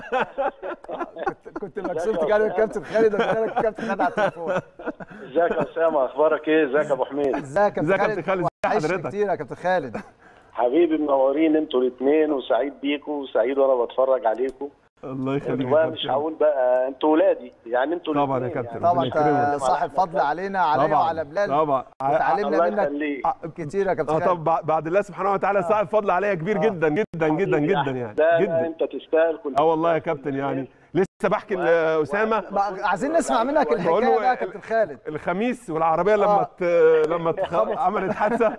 كنت كنت مكسوف تكلم الكابتن خالد وقلت لك الكابتن خالد على التليفون ازيك يا اسامه اخبارك ايه ازيك يا ابو حميد ازيك يا ازيك كابتن يا خالد كابتن خالد ازي وحشني حضرتك كتير يا كابتن خالد حبيبي منورين انتوا الاثنين وسعيد بيكم وسعيد وانا بتفرج عليكم الله يخليك انتوا يا بقى كابتن. مش هقول بقى انتوا ولادي يعني انتوا طبعا يا الاتنين كابتن. يعني. طبعا ربنا انت يكرمك. صاحب فضل علينا عليا طبعا وعلى بلال طبعا وتعلمنا الله منك يخليك كتير يا كابتن اه خالد طب بع- بعد الله سبحانه وتعالى صاحب فضل عليا كبير آه. جدا جدا جدا حبيبي يا جدا أحمد. يعني لا لا جدا انت تستاهل كل اه والله يا كابتن يعني لسه بحكي لاسامه بقى عايزين نسمع منك بقول الحكايه له بقى يا ال- كابتن خالد الخميس والعربيه لما آه. ت... لما تخ... عملت حادثه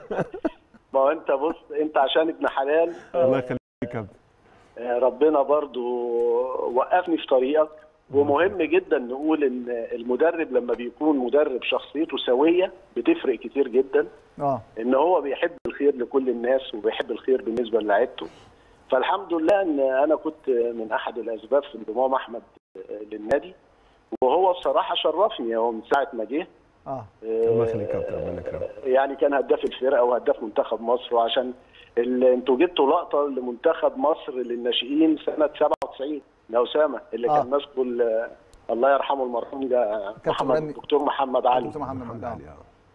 ما هو انت بص انت عشان ابن حلال الله يخليك يا كابتن آه، ربنا برضو وقفني في طريقك ومهم جدا نقول ان المدرب لما بيكون مدرب شخصيته سويه بتفرق كتير جدا اه ان هو بيحب الخير لكل الناس وبيحب الخير بالنسبه للاعيبته فالحمد لله ان انا كنت من احد الاسباب في انضمام احمد للنادي وهو بصراحه شرفني هو من ساعه ما جه اه الله يخليك يا كابتن ربنا يكرمك يعني كان هداف الفرقه وهداف منتخب مصر وعشان ال- انتوا جبتوا لقطه لمنتخب مصر للناشئين سنه 97 يا اسامه اللي آه. كان ماسكه ال- الله يرحمه المرحوم ده محمد رمي. الدكتور محمد علي دكتور محمد الحمد ممدوح. لله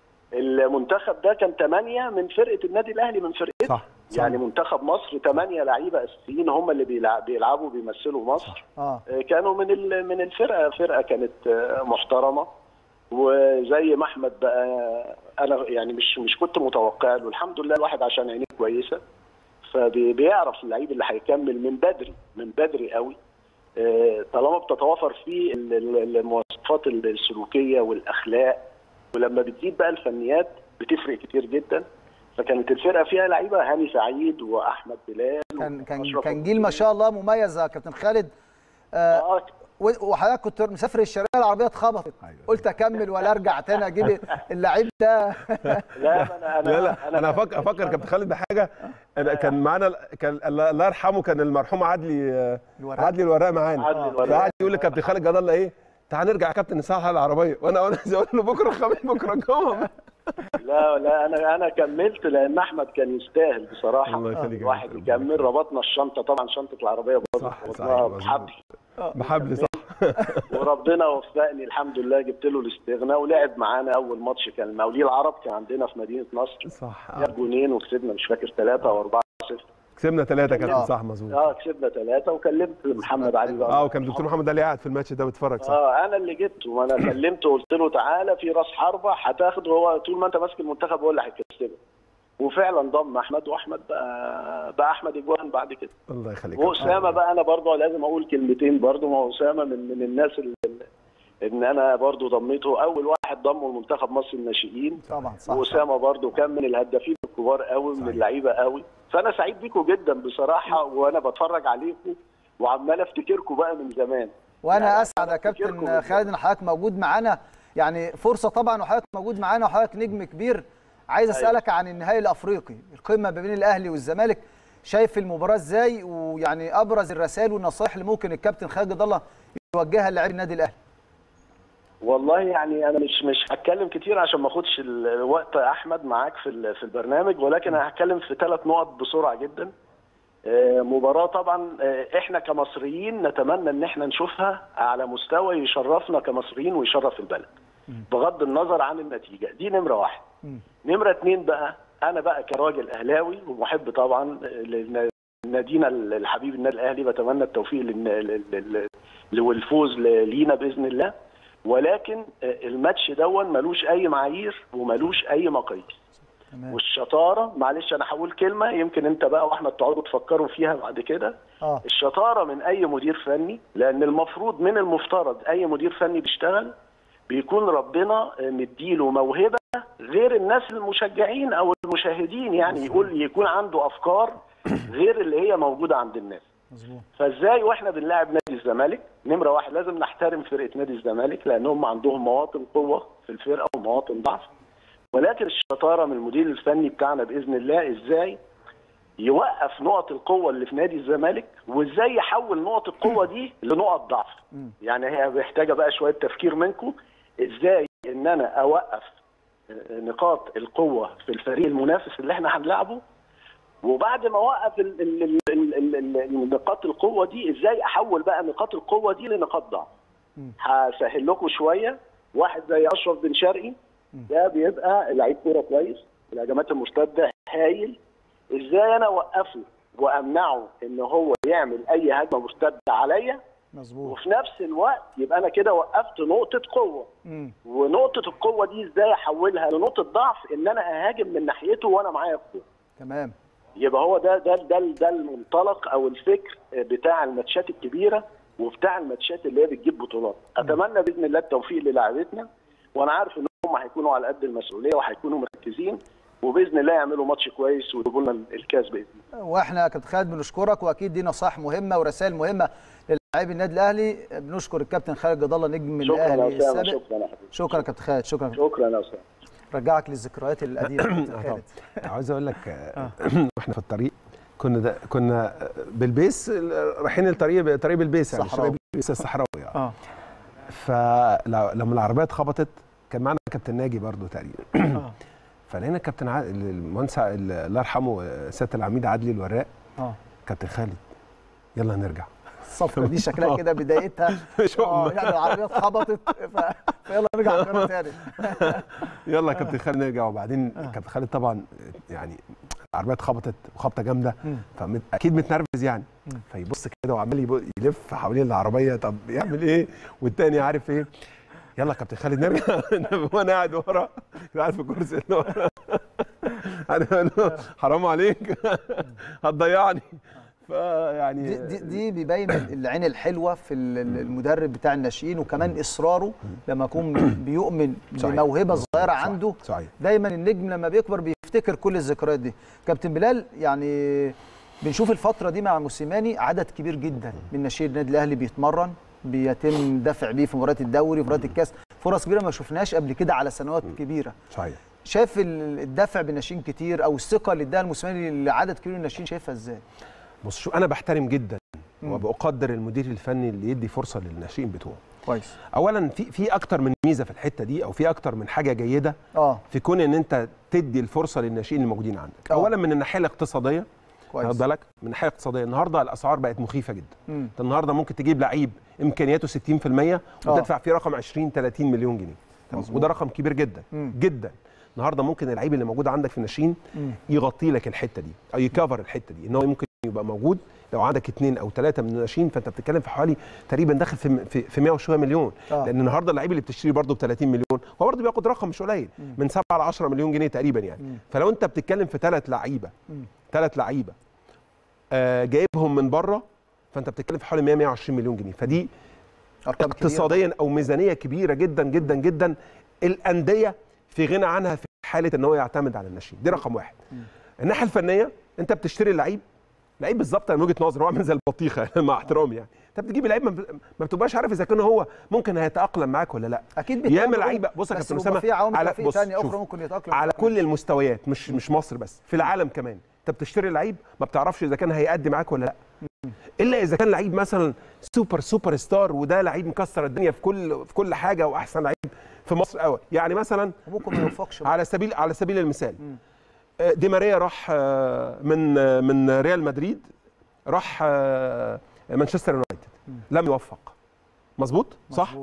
المنتخب ده كان ثمانية من فرقة النادي الأهلي من فرقته صح صح. يعني منتخب مصر ثمانية لعيبة أساسيين هم اللي بيلعب بيلعبوا بيمثلوا مصر اه آه، كانوا من ال- من الفرقة فرقة كانت آه، محترمة وزي ما أحمد بقى أنا يعني مش مش كنت متوقع له الحمد لله الواحد عشان عينيه كويسة فبيعرف اللعيب اللي هيكمل من بدري من بدري قوي آه، طالما بتتوافر فيه ال- ال- المواصفات السلوكيه والاخلاق ولما بتزيد بقى الفنيات بتفرق كتير جدا فكانت الفرقه فيها لعيبه هاني سعيد واحمد بلال كان كان وأشرف كان جيل ما شاء الله مميز يا كابتن خالد آه آه، و- وحضرتك كنت مسافر الشرقيه العربيه اتخبطت أيوة. قلت اكمل ولا ارجع تاني اجيب اللعيب ده لا انا انا لا لا انا افكر افكر كابتن خالد بحاجه أنا كان معانا كان الله الله يرحمه كان المرحوم عدلي الوراق. عدلي الوراق معانا عدلي الوراق. فقعد يقول لكابتن خالد جد الله ايه تعال نرجع يا كابتن نصحح العربيه وانا وانا زي اقول له بكره الخميس بكره الجمعه لا لا انا انا كملت لان احمد كان يستاهل بصراحه الله يخليك يا الواحد كابتن. يكمل ربطنا الشنطه طبعا شنطه العربيه برضه صح، صح، ربطناها مظبوط. بحبل بحبل صح وربنا وفقني الحمد لله جبت له الاستغناء ولعب معانا اول ماتش كان المقاولين العرب كان عندنا في مدينه نصر صح جاب جونين وكسبنا مش فاكر ثلاثه او اربعه صفر كسبنا ثلاثه كابتن آه. صح مظبوط اه كسبنا ثلاثه وكلمت محمد علي بقى اه وكان دكتور محمد علي قاعد في الماتش ده بيتفرج صح اه انا اللي جبته وانا كلمته قلت له تعالى في راس حربه هتاخده هو طول ما انت ماسك المنتخب هو اللي هيكسبك وفعلا ضم احمد واحمد بقى بقى احمد اجوان بعد كده الله يخليك واسامه بقى انا برضه لازم اقول كلمتين برضه ما هو اسامه من من الناس اللي ان انا برضه ضميته اول واحد ضمه لمنتخب مصر الناشئين طبعا صح واسامه برضه كان من الهدافين الكبار قوي من صحيح. اللعيبه قوي فانا سعيد بيكم جدا بصراحه وانا بتفرج عليكم وعمال افتكركم بقى من زمان وانا يعني اسعد يا أفتكركم كابتن بالظبط. خالد ان حضرتك موجود معانا يعني فرصه طبعا وحضرتك موجود معانا وحضرتك نجم كبير عايز أيوة. اسالك عن النهائي الافريقي القمه ما بين الاهلي والزمالك شايف المباراه ازاي ويعني ابرز الرسائل والنصائح اللي ممكن الكابتن خالد جد الله يوجهها للاعبي النادي الاهلي والله يعني انا مش مش هتكلم كتير عشان ما اخدش الوقت احمد معاك في ال- في البرنامج ولكن انا هتكلم في ثلاث نقط بسرعه جدا آه، مباراه طبعا آه، احنا كمصريين نتمنى ان احنا نشوفها على مستوى يشرفنا كمصريين ويشرف البلد بغض النظر عن النتيجه دي نمره واحد نمره اتنين بقى انا بقى كراجل اهلاوي ومحب طبعا لنادينا الحبيب النادي الاهلي بتمنى التوفيق للن- لل- لل- لل- والفوز ل- لينا باذن الله ولكن الماتش دون ملوش اي معايير وملوش اي مقاييس والشطاره معلش انا هقول كلمه يمكن انت بقى واحمد تقعدوا تفكروا فيها بعد كده اه الشطاره من اي مدير فني لان المفروض من المفترض اي مدير فني بيشتغل بيكون ربنا مديله موهبه غير الناس المشجعين او المشاهدين يعني يقول يكون عنده افكار غير اللي هي موجوده عند الناس مظبوط فازاي واحنا بنلاعب نادي الزمالك نمره واحد لازم نحترم فرقه نادي الزمالك لان هم عندهم مواطن قوه في الفرقه ومواطن ضعف ولكن الشطاره من المدير الفني بتاعنا باذن الله ازاي يوقف نقط القوه اللي في نادي الزمالك وازاي يحول نقط القوه دي لنقط ضعف يعني هي محتاجه بقى شويه تفكير منكم ازاي ان انا اوقف نقاط القوه في الفريق المنافس اللي احنا هنلعبه وبعد ما اوقف ال- ال- ال- ال- ال- ال- نقاط القوه دي ازاي احول بقى نقاط القوه دي لنقاط ضعف هسهل لكم شويه واحد زي اشرف بن شرقي ده بيبقى لعيب كوره كويس الهجمات المرتده هايل ازاي انا اوقفه وامنعه ان هو يعمل اي هجمه مرتده عليا مظبوط وفي نفس الوقت يبقى انا كده وقفت نقطه قوه مم. ونقطه القوه دي ازاي احولها لنقطه ضعف ان انا اهاجم من ناحيته وانا معايا الكوره تمام يبقى هو ده ده ده ده المنطلق او الفكر بتاع الماتشات الكبيره وبتاع الماتشات اللي هي بتجيب بطولات اتمنى باذن الله التوفيق للاعبتنا وانا عارف ان هم هيكونوا على قد المسؤوليه وهيكونوا مركزين وباذن الله يعملوا ماتش كويس ويجيبوا لنا الكاس باذن الله واحنا يا كابتن خالد بنشكرك واكيد دي نصائح مهمه ورسائل مهمه للاعبي النادي الاهلي بنشكر الكابتن خالد جد الله نجم شكرا يا الاهلي اسامه السابق شكرا يا حبيبي شكرا يا كابتن خالد شكرا شكرا يا اسامه رجعك للذكريات القديمه يا كابتن آه خالد طبعاً. عاوز اقول لك آه، واحنا في الطريق كنا ده كنا بالبيس رايحين الطريق طريق بالبيس يعني مش صحراوي. طريق بالبيس الصحراوي يعني. اه فلما العربيه اتخبطت كان معانا كابتن ناجي برضو تقريبا اه فلقينا الكابتن ع- المهندس ع- الله يرحمه آه، سياده العميد عدلي الوراق اه كابتن خالد يلا هنرجع الصفقه دي شكلها كده بدايتها شو- اه يعني العربيه اتخبطت ف... فيلا نرجع القاهره تاني يلا يا كابتن خالد نرجع وبعدين كابتن خالد طبعا يعني العربيه اتخبطت وخبطه جامده مم. فاكيد متنرفز يعني فيبص كده وعمال يب- يلف حوالين العربيه طب يعمل ايه والتاني عارف ايه يلا يا كابتن خالد نرجع وانا قاعد ورا قاعد في الكرسي اللي ورا انا أقول له حرام عليك هتضيعني فيعني دي, دي, دي بيبين العين الحلوه في ال- ال- المدرب بتاع الناشئين وكمان اصراره لما يكون بيؤمن صحيح. بموهبه صغيره صح- عنده صحيح دايما النجم لما بيكبر بيفتكر كل الذكريات دي كابتن بلال يعني بنشوف الفتره دي مع موسيماني عدد كبير جدا من ناشئين النادي الاهلي بيتمرن بيتم دفع بيه في مباريات الدوري مباريات الكاس فرص كبيره ما شفناهاش قبل كده على سنوات كبيره صحيح شايف ال- الدفع بالناشئين كتير او الثقه اللي اداها الموسيماني لعدد كبير من الناشئين شايفها ازاي بص شو انا بحترم جدا مم. وبقدر المدير الفني اللي يدي فرصه للناشئين بتوعه كويس اولا في في اكتر من ميزه في الحته دي او في اكتر من حاجه جيده اه في كون ان انت تدي الفرصه للناشئين الموجودين عندك آه. اولا من الناحيه الاقتصاديه كويس. واخد بالك من الناحيه الاقتصاديه النهارده الاسعار بقت مخيفه جدا مم. انت النهارده ممكن تجيب لعيب امكانياته 60% وتدفع فيه رقم 20 30 مليون جنيه تمام؟ مظبوط. وده رقم كبير جدا مم. جدا النهارده ممكن اللعيب اللي موجود عندك في الناشئين مم. يغطي لك الحته دي او يكفر الحته دي ان هو ممكن يبقى موجود لو عندك اثنين او ثلاثه من الناشئين فانت بتتكلم في حوالي تقريبا داخل في في, في 100 وشويه مليون آه. لان النهارده اللعيب اللي بتشتري برده ب 30 مليون هو برده بياخد رقم مش قليل من 7 ل 10 مليون جنيه تقريبا يعني مم. فلو انت بتتكلم في ثلاث لعيبه مم. ثلاث لعيبه آه جايبهم من بره فانت بتتكلم في حوالي 100 120 مليون جنيه فدي ارقام كبيرة. اقتصاديا او ميزانيه كبيره جدا جدا جدا الانديه في غنى عنها في حاله ان هو يعتمد على الناشئين دي رقم واحد الناحيه الفنيه انت بتشتري اللعيب لعيب بالظبط من وجهه نظري هو عامل زي البطيخه مع احترامي يعني انت بتجيب لعيب ما بت- ما بتبقاش عارف اذا كان هو ممكن هيتاقلم معاك ولا لا اكيد ياما بيتأقلم، لعيبه بص يا بس كابتن بيبقى اسامه في عوامل على توفيق بص تانية شوف، اخرى ممكن يتاقلم على يتأقلم. كل المستويات مش مش مصر بس في العالم كمان انت بتشتري لعيب ما بتعرفش اذا كان هيأدي معاك ولا لا الا اذا كان لعيب مثلا سوبر سوبر ستار وده لعيب مكسر الدنيا في كل في كل حاجه واحسن لعيب في مصر قوي يعني مثلا وممكن ما يوفقش على سبيل على سبيل المثال آه، دي ماريا راح آه، من آه، من ريال مدريد راح آه، مانشستر يونايتد لم يوفق مظبوط صح مظبوط.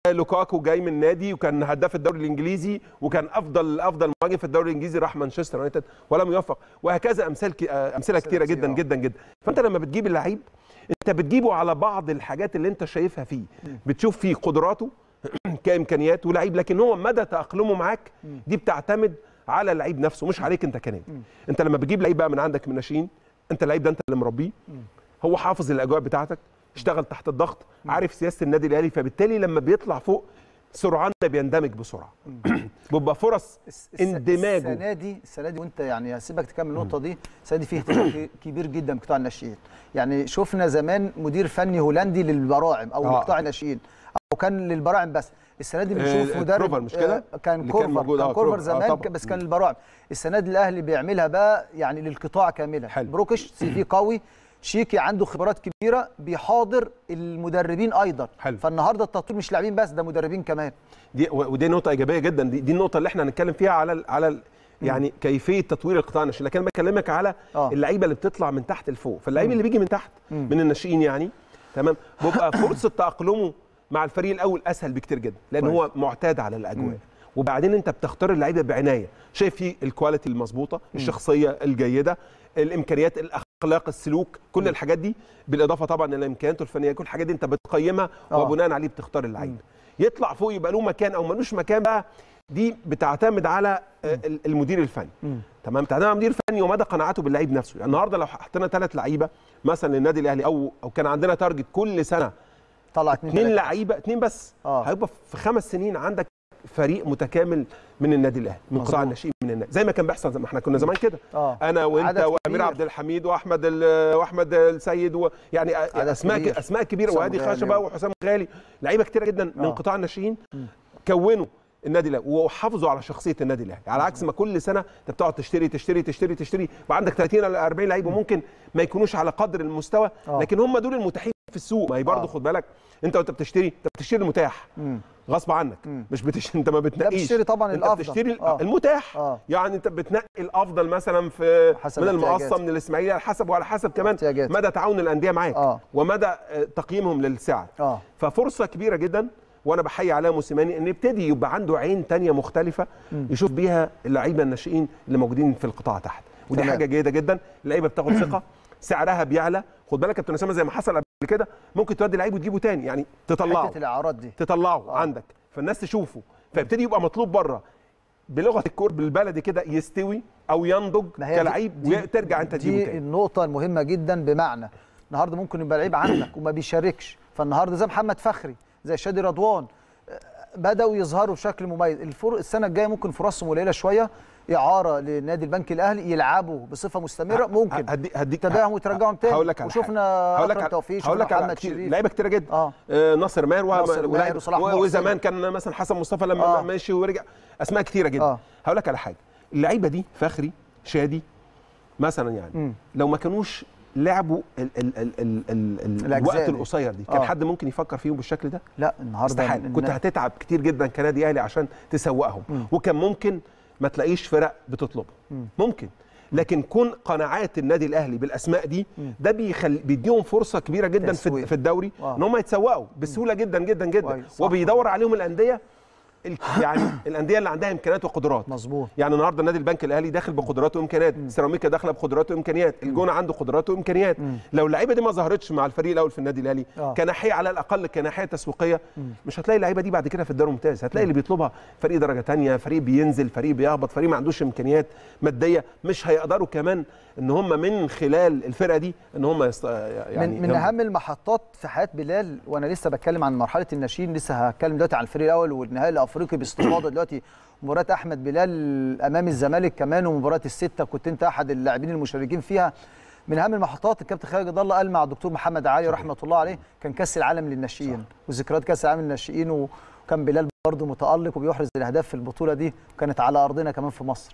لوكاكو جاي من نادي وكان هداف الدوري الانجليزي وكان افضل افضل مهاجم في الدوري الانجليزي راح مانشستر يونايتد ولم يوفق وهكذا امثال ك- آه، امثله كتيره جدا جدا جدا فانت لما بتجيب اللعيب انت بتجيبه على بعض الحاجات اللي انت شايفها فيه بتشوف فيه قدراته كامكانيات ولعيب لكن هو مدى تاقلمه معاك دي بتعتمد على اللعيب نفسه مش عليك انت كنادي انت لما بتجيب لعيب بقى من عندك من ناشئين انت اللعيب ده انت اللي مربيه هو حافظ الاجواء بتاعتك اشتغل تحت الضغط عارف سياسه النادي الاهلي فبالتالي لما بيطلع فوق سرعان ده بيندمج بسرعه بيبقى فرص اندماجه السنه دي السنه دي وانت يعني هسيبك تكمل النقطه دي السنه دي فيه اهتمام ك- كبير جدا بقطاع الناشئين يعني شفنا زمان مدير فني هولندي للبراعم او آه. لقطاع الناشئين او كان للبراعم بس السنه دي بنشوف آه، مدرب كروفر مش كده؟ آه، كان اللي كان كورفر موجود، كان آه، كورفر كروفر، آه، زمان طبعاً. بس كان للبراعم السنه دي الاهلي بيعملها بقى يعني للقطاع كاملا حلو. بروكش سي في قوي شيكي عنده خبرات كبيره بيحاضر المدربين ايضا حلو. فالنهارده التطوير مش لاعبين بس ده مدربين كمان دي و- ودي نقطه ايجابيه جدا دي, دي النقطه اللي احنا هنتكلم فيها على ال على ال يعني كيفيه تطوير القطاع الناشئين لكن انا بكلمك على آه. اللعيبه اللي بتطلع من تحت لفوق فاللعيب مم. اللي بيجي من تحت مم. من الناشئين يعني تمام بيبقى فرصه تاقلمه مع الفريق الاول اسهل بكتير جدا لان كويس. هو معتاد على الاجواء مم. وبعدين انت بتختار اللعيبه بعنايه شايف فيه الكواليتي المظبوطه الشخصيه الجيده الامكانيات الاخلاق السلوك كل الحاجات دي بالاضافه طبعا الى امكانياته الفنيه كل الحاجات دي انت بتقيمها آه. وبناء عليه بتختار اللعيب يطلع فوق يبقى له مكان او ملوش مكان بقى دي بتعتمد على آه، ال- المدير الفني تمام بتعتمد على المدير الفني ومدى قناعته باللعيب نفسه يعني النهارده لو حطينا ثلاث لعيبه مثلا للنادي الاهلي او او كان عندنا تارجت كل سنه طلع اتنين اثنين تلاتة. لعيبه اثنين بس آه. هيبقى في خمس سنين عندك فريق متكامل من النادي الاهلي من قطاع مظبوط. الناشئين من النادي زي ما كان بيحصل زي ما احنا كنا زمان كده اه انا عدد وانت كبير. وامير عبد الحميد واحمد ال- واحمد السيد و يعني اسماء كبير. اسماء كبيره حسام وهادي غالي. خشبه وحسام غالي لعيبه كتيره جدا من آه. قطاع الناشئين كونوا النادي الاهلي وحافظوا على شخصيه النادي الاهلي على عكس ما كل سنه انت بتقعد تشتري تشتري تشتري تشتري وعندك 30 ولا 40 لعيب وممكن ما يكونوش على قدر المستوى آه. لكن هم دول المتاحين في السوق ما هي برضه آه. خد بالك انت وانت بتشتري انت بتشتري المتاح مم. غصب عنك مش بتشتري انت ما بتنقيش بتشتري طبعاً انت الأفضل. بتشتري ال- آه. المتاح آه. يعني انت بتنقي الافضل مثلا في حسب من المقصه احتياجاتك. من الاسماعيلي على حسب وعلى حسب كمان احتياجاتك. مدى تعاون الانديه معاك آه. ومدى آه، تقييمهم للسعر اه ففرصه كبيره جدا وانا بحيي عليها موسيماني ان يبتدي يبقى عنده عين تانية مختلفه مم. يشوف بيها اللعيبه الناشئين اللي موجودين في القطاع تحت ودي تمام. حاجه جيده جدا اللعيبه بتاخد ثقه سعرها بيعلى خد بالك يا كابتن اسامه زي ما حصل قبل كده ممكن تودي لعيب وتجيبه تاني يعني تطلعه حته الاعراض دي تطلعه آه. عندك فالناس تشوفه فيبتدي يبقى مطلوب بره بلغه الكور بالبلدي كده يستوي او ينضج ما هي دي- كلعيب دي- وترجع انت تجيبه دي تاني النقطة المهمة جدا بمعنى النهارده ممكن يبقى لعيب عندك وما بيشاركش فالنهارده زي محمد فخري زي شادي رضوان آه، بدأوا يظهروا بشكل مميز الفر... السنة الجاية ممكن فرصهم قليلة شوية إعارة لنادي البنك الأهلي يلعبوا بصفة مستمرة ممكن هدي هديك تتابعهم وترجعهم تاني هقول لك على وشفنا هقول لك أكرم على- توفيق هقول شفنا لك على محمد كتير شريف لعيبه كتيره جدا اه آه ناصر ماهر وه- ناصر ولاعب- ماهر وصلاح و- محسن. وزمان كان مثلا حسن مصطفى لما آه. آه. ماشي ورجع اسماء كتيره جدا آه. آه. هقول لك على حاجه اللعيبه دي فخري شادي مثلا يعني مم. لو ما كانوش لعبوا ال ال ال ال ال ال الأجزاء الوقت دي. القصير دي كان آه. حد ممكن يفكر فيهم بالشكل ده لا النهارده استحاله كنت النا- هتتعب كتير جدا كنادي اهلي عشان تسوقهم مم. وكان ممكن ما تلاقيش فرق بتطلبهم مم. ممكن لكن كون قناعات النادي الاهلي بالاسماء دي مم. ده بيخلي بيديهم فرصه كبيره جدا في, تسويق. في الدوري آه. ان هم يتسوقوا بسهوله جدا جدا جدا كويس، صح. وبيدور عليهم الانديه ال- يعني الانديه اللي عندها امكانيات وقدرات مظبوط يعني النهارده نادي البنك الاهلي داخل بقدرات وامكانيات سيراميكا داخله بقدرات وامكانيات الجونه عنده قدرات وامكانيات مم. لو اللعيبه دي ما ظهرتش مع الفريق الاول في النادي الاهلي آه. كناحيه على الاقل كناحيه تسويقيه مم. مش هتلاقي اللعيبه دي بعد كده في الدوري الممتاز هتلاقي اللي بيطلبها فريق درجه تانية فريق بينزل فريق بيهبط فريق ما عندوش امكانيات ماديه مش هيقدروا كمان ان هم من خلال الفرقه دي ان هم يست... يعني من من اهم المحطات في حياه بلال وانا لسه بتكلم عن مرحله الناشئين لسه هتكلم دلوقتي عن الفريق الاول والنهائي الافريقي باستفاضه دلوقتي مباراه احمد بلال امام الزمالك كمان ومباراه السته كنت انت احد اللاعبين المشاركين فيها من اهم المحطات الكابتن خالد جد الله قال مع الدكتور محمد علي رحمه الله عليه كان كاس العالم للناشئين وذكريات كاس العالم للناشئين وكان بلال برضه متالق وبيحرز الاهداف في البطوله دي وكانت على ارضنا كمان في مصر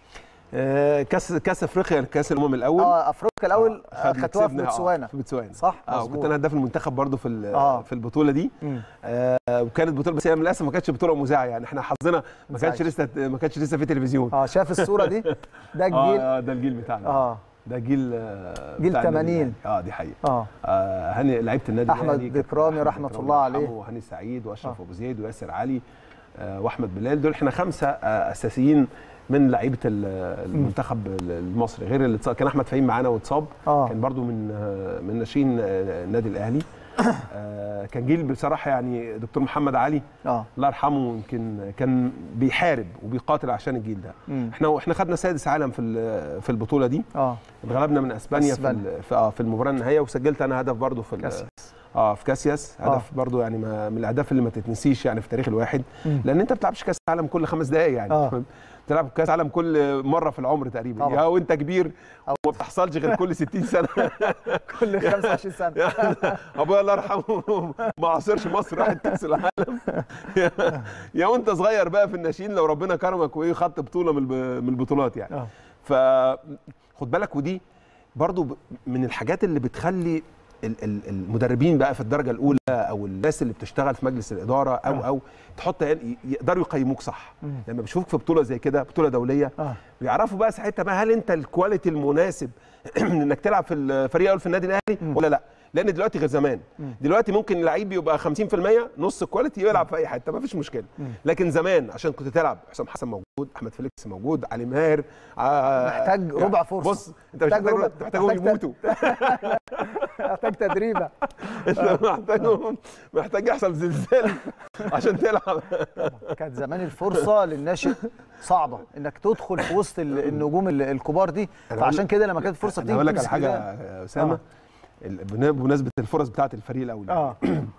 آه كاس كاس افريقيا كاس الامم الاول اه افريقيا الاول خدنا- خدتوها في كسبنا، آه، بوتسوانا في بوتسوانا صح اه مظبوط. كنت انا هداف المنتخب برضو في ال- آه. في البطوله دي مم. آه وكانت بطوله بس هي للاسف ما كانتش بطوله مذاعه يعني احنا حظنا ما كانش مزعج. لسه ما كانش لسه في تلفزيون اه شاف الصوره دي ده الجيل اه, آه ده الجيل بتاعنا اه ده جيل آه، جيل بتاع النادي 80. الأهلي. اه دي حقيقه اه آه هاني لعيبه النادي أحمد الأهلي كابتن بكرامي أحمد رحمة بكرامي الله عليه. يرحمه، وهاني سعيد واشرف آه. ابو زيد وياسر علي آه واحمد بلال دول احنا خمسه آه اساسيين من لعيبه ال- المنتخب المصري غير اللي اتصاب كان احمد فهيم معانا واتصاب آه. كان برضو من آه، من ناشئين آه، النادي الاهلي آه، كان جيل بصراحه يعني دكتور محمد علي اه الله يرحمه يمكن كان بيحارب وبيقاتل عشان الجيل ده مم. احنا احنا خدنا سادس عالم في ال- في البطوله دي اه اتغلبنا من اسبانيا في أسبانيا. ال- في, آه في المباراه النهائيه وسجلت انا هدف برضو في ال- كاسياس. اه في كاسياس آه. هدف برضو يعني ما من الاهداف اللي ما تتنسيش يعني في تاريخ الواحد مم. لان انت ما بتلعبش كاس عالم كل خمس دقائق يعني آه. بتلعب كاس عالم كل مره في العمر تقريبا طبعا. يا وانت كبير وما بتحصلش غير كل 60 سنه كل 25 سنه ابويا الله يرحمه ما عاصرش مصر راحت كاس العالم يا, يا وانت صغير بقى في الناشئين لو ربنا كرمك وايه خدت بطوله من الب- من البطولات يعني آه. فخد بالك ودي برضو ب- من الحاجات اللي بتخلي ال- ال- المدربين بقى في الدرجه الاولى او الناس اللي بتشتغل في مجلس الاداره او او تحط ي- يقدروا يقيموك صح مم. لما بيشوفوك في بطوله زي كده بطوله دوليه اه بيعرفوا بقى ساعتها بقى هل انت الكواليتي المناسب انك تلعب في الفريق الاول في النادي الاهلي ولا لا لان دلوقتي غير زمان دلوقتي ممكن لعيب يبقى 50% نص كواليتي يلعب في اي حته ما فيش مشكله لكن زمان عشان كنت تلعب حسام حسن موجود احمد فيليكس موجود علي ماهر آه، محتاج يعني ربع فرصة. بص انت مش محتاج محتاج ربع- انت محتاجهم محتاج يموتوا محتاج تدريبه انت محتاجهم محتاج يحصل زلزال عشان تلعب كانت زمان الفرصه للناشئ صعبه انك تدخل في وسط ال- النجوم ال- الكبار دي أنا فعشان هقول- كده لما كانت الفرصه انا بتيجي هقول لك على تمسك حاجه فيها. يا اسامه آه. ال- بن- بمناسبه الفرص بتاعه الفريق الاول اه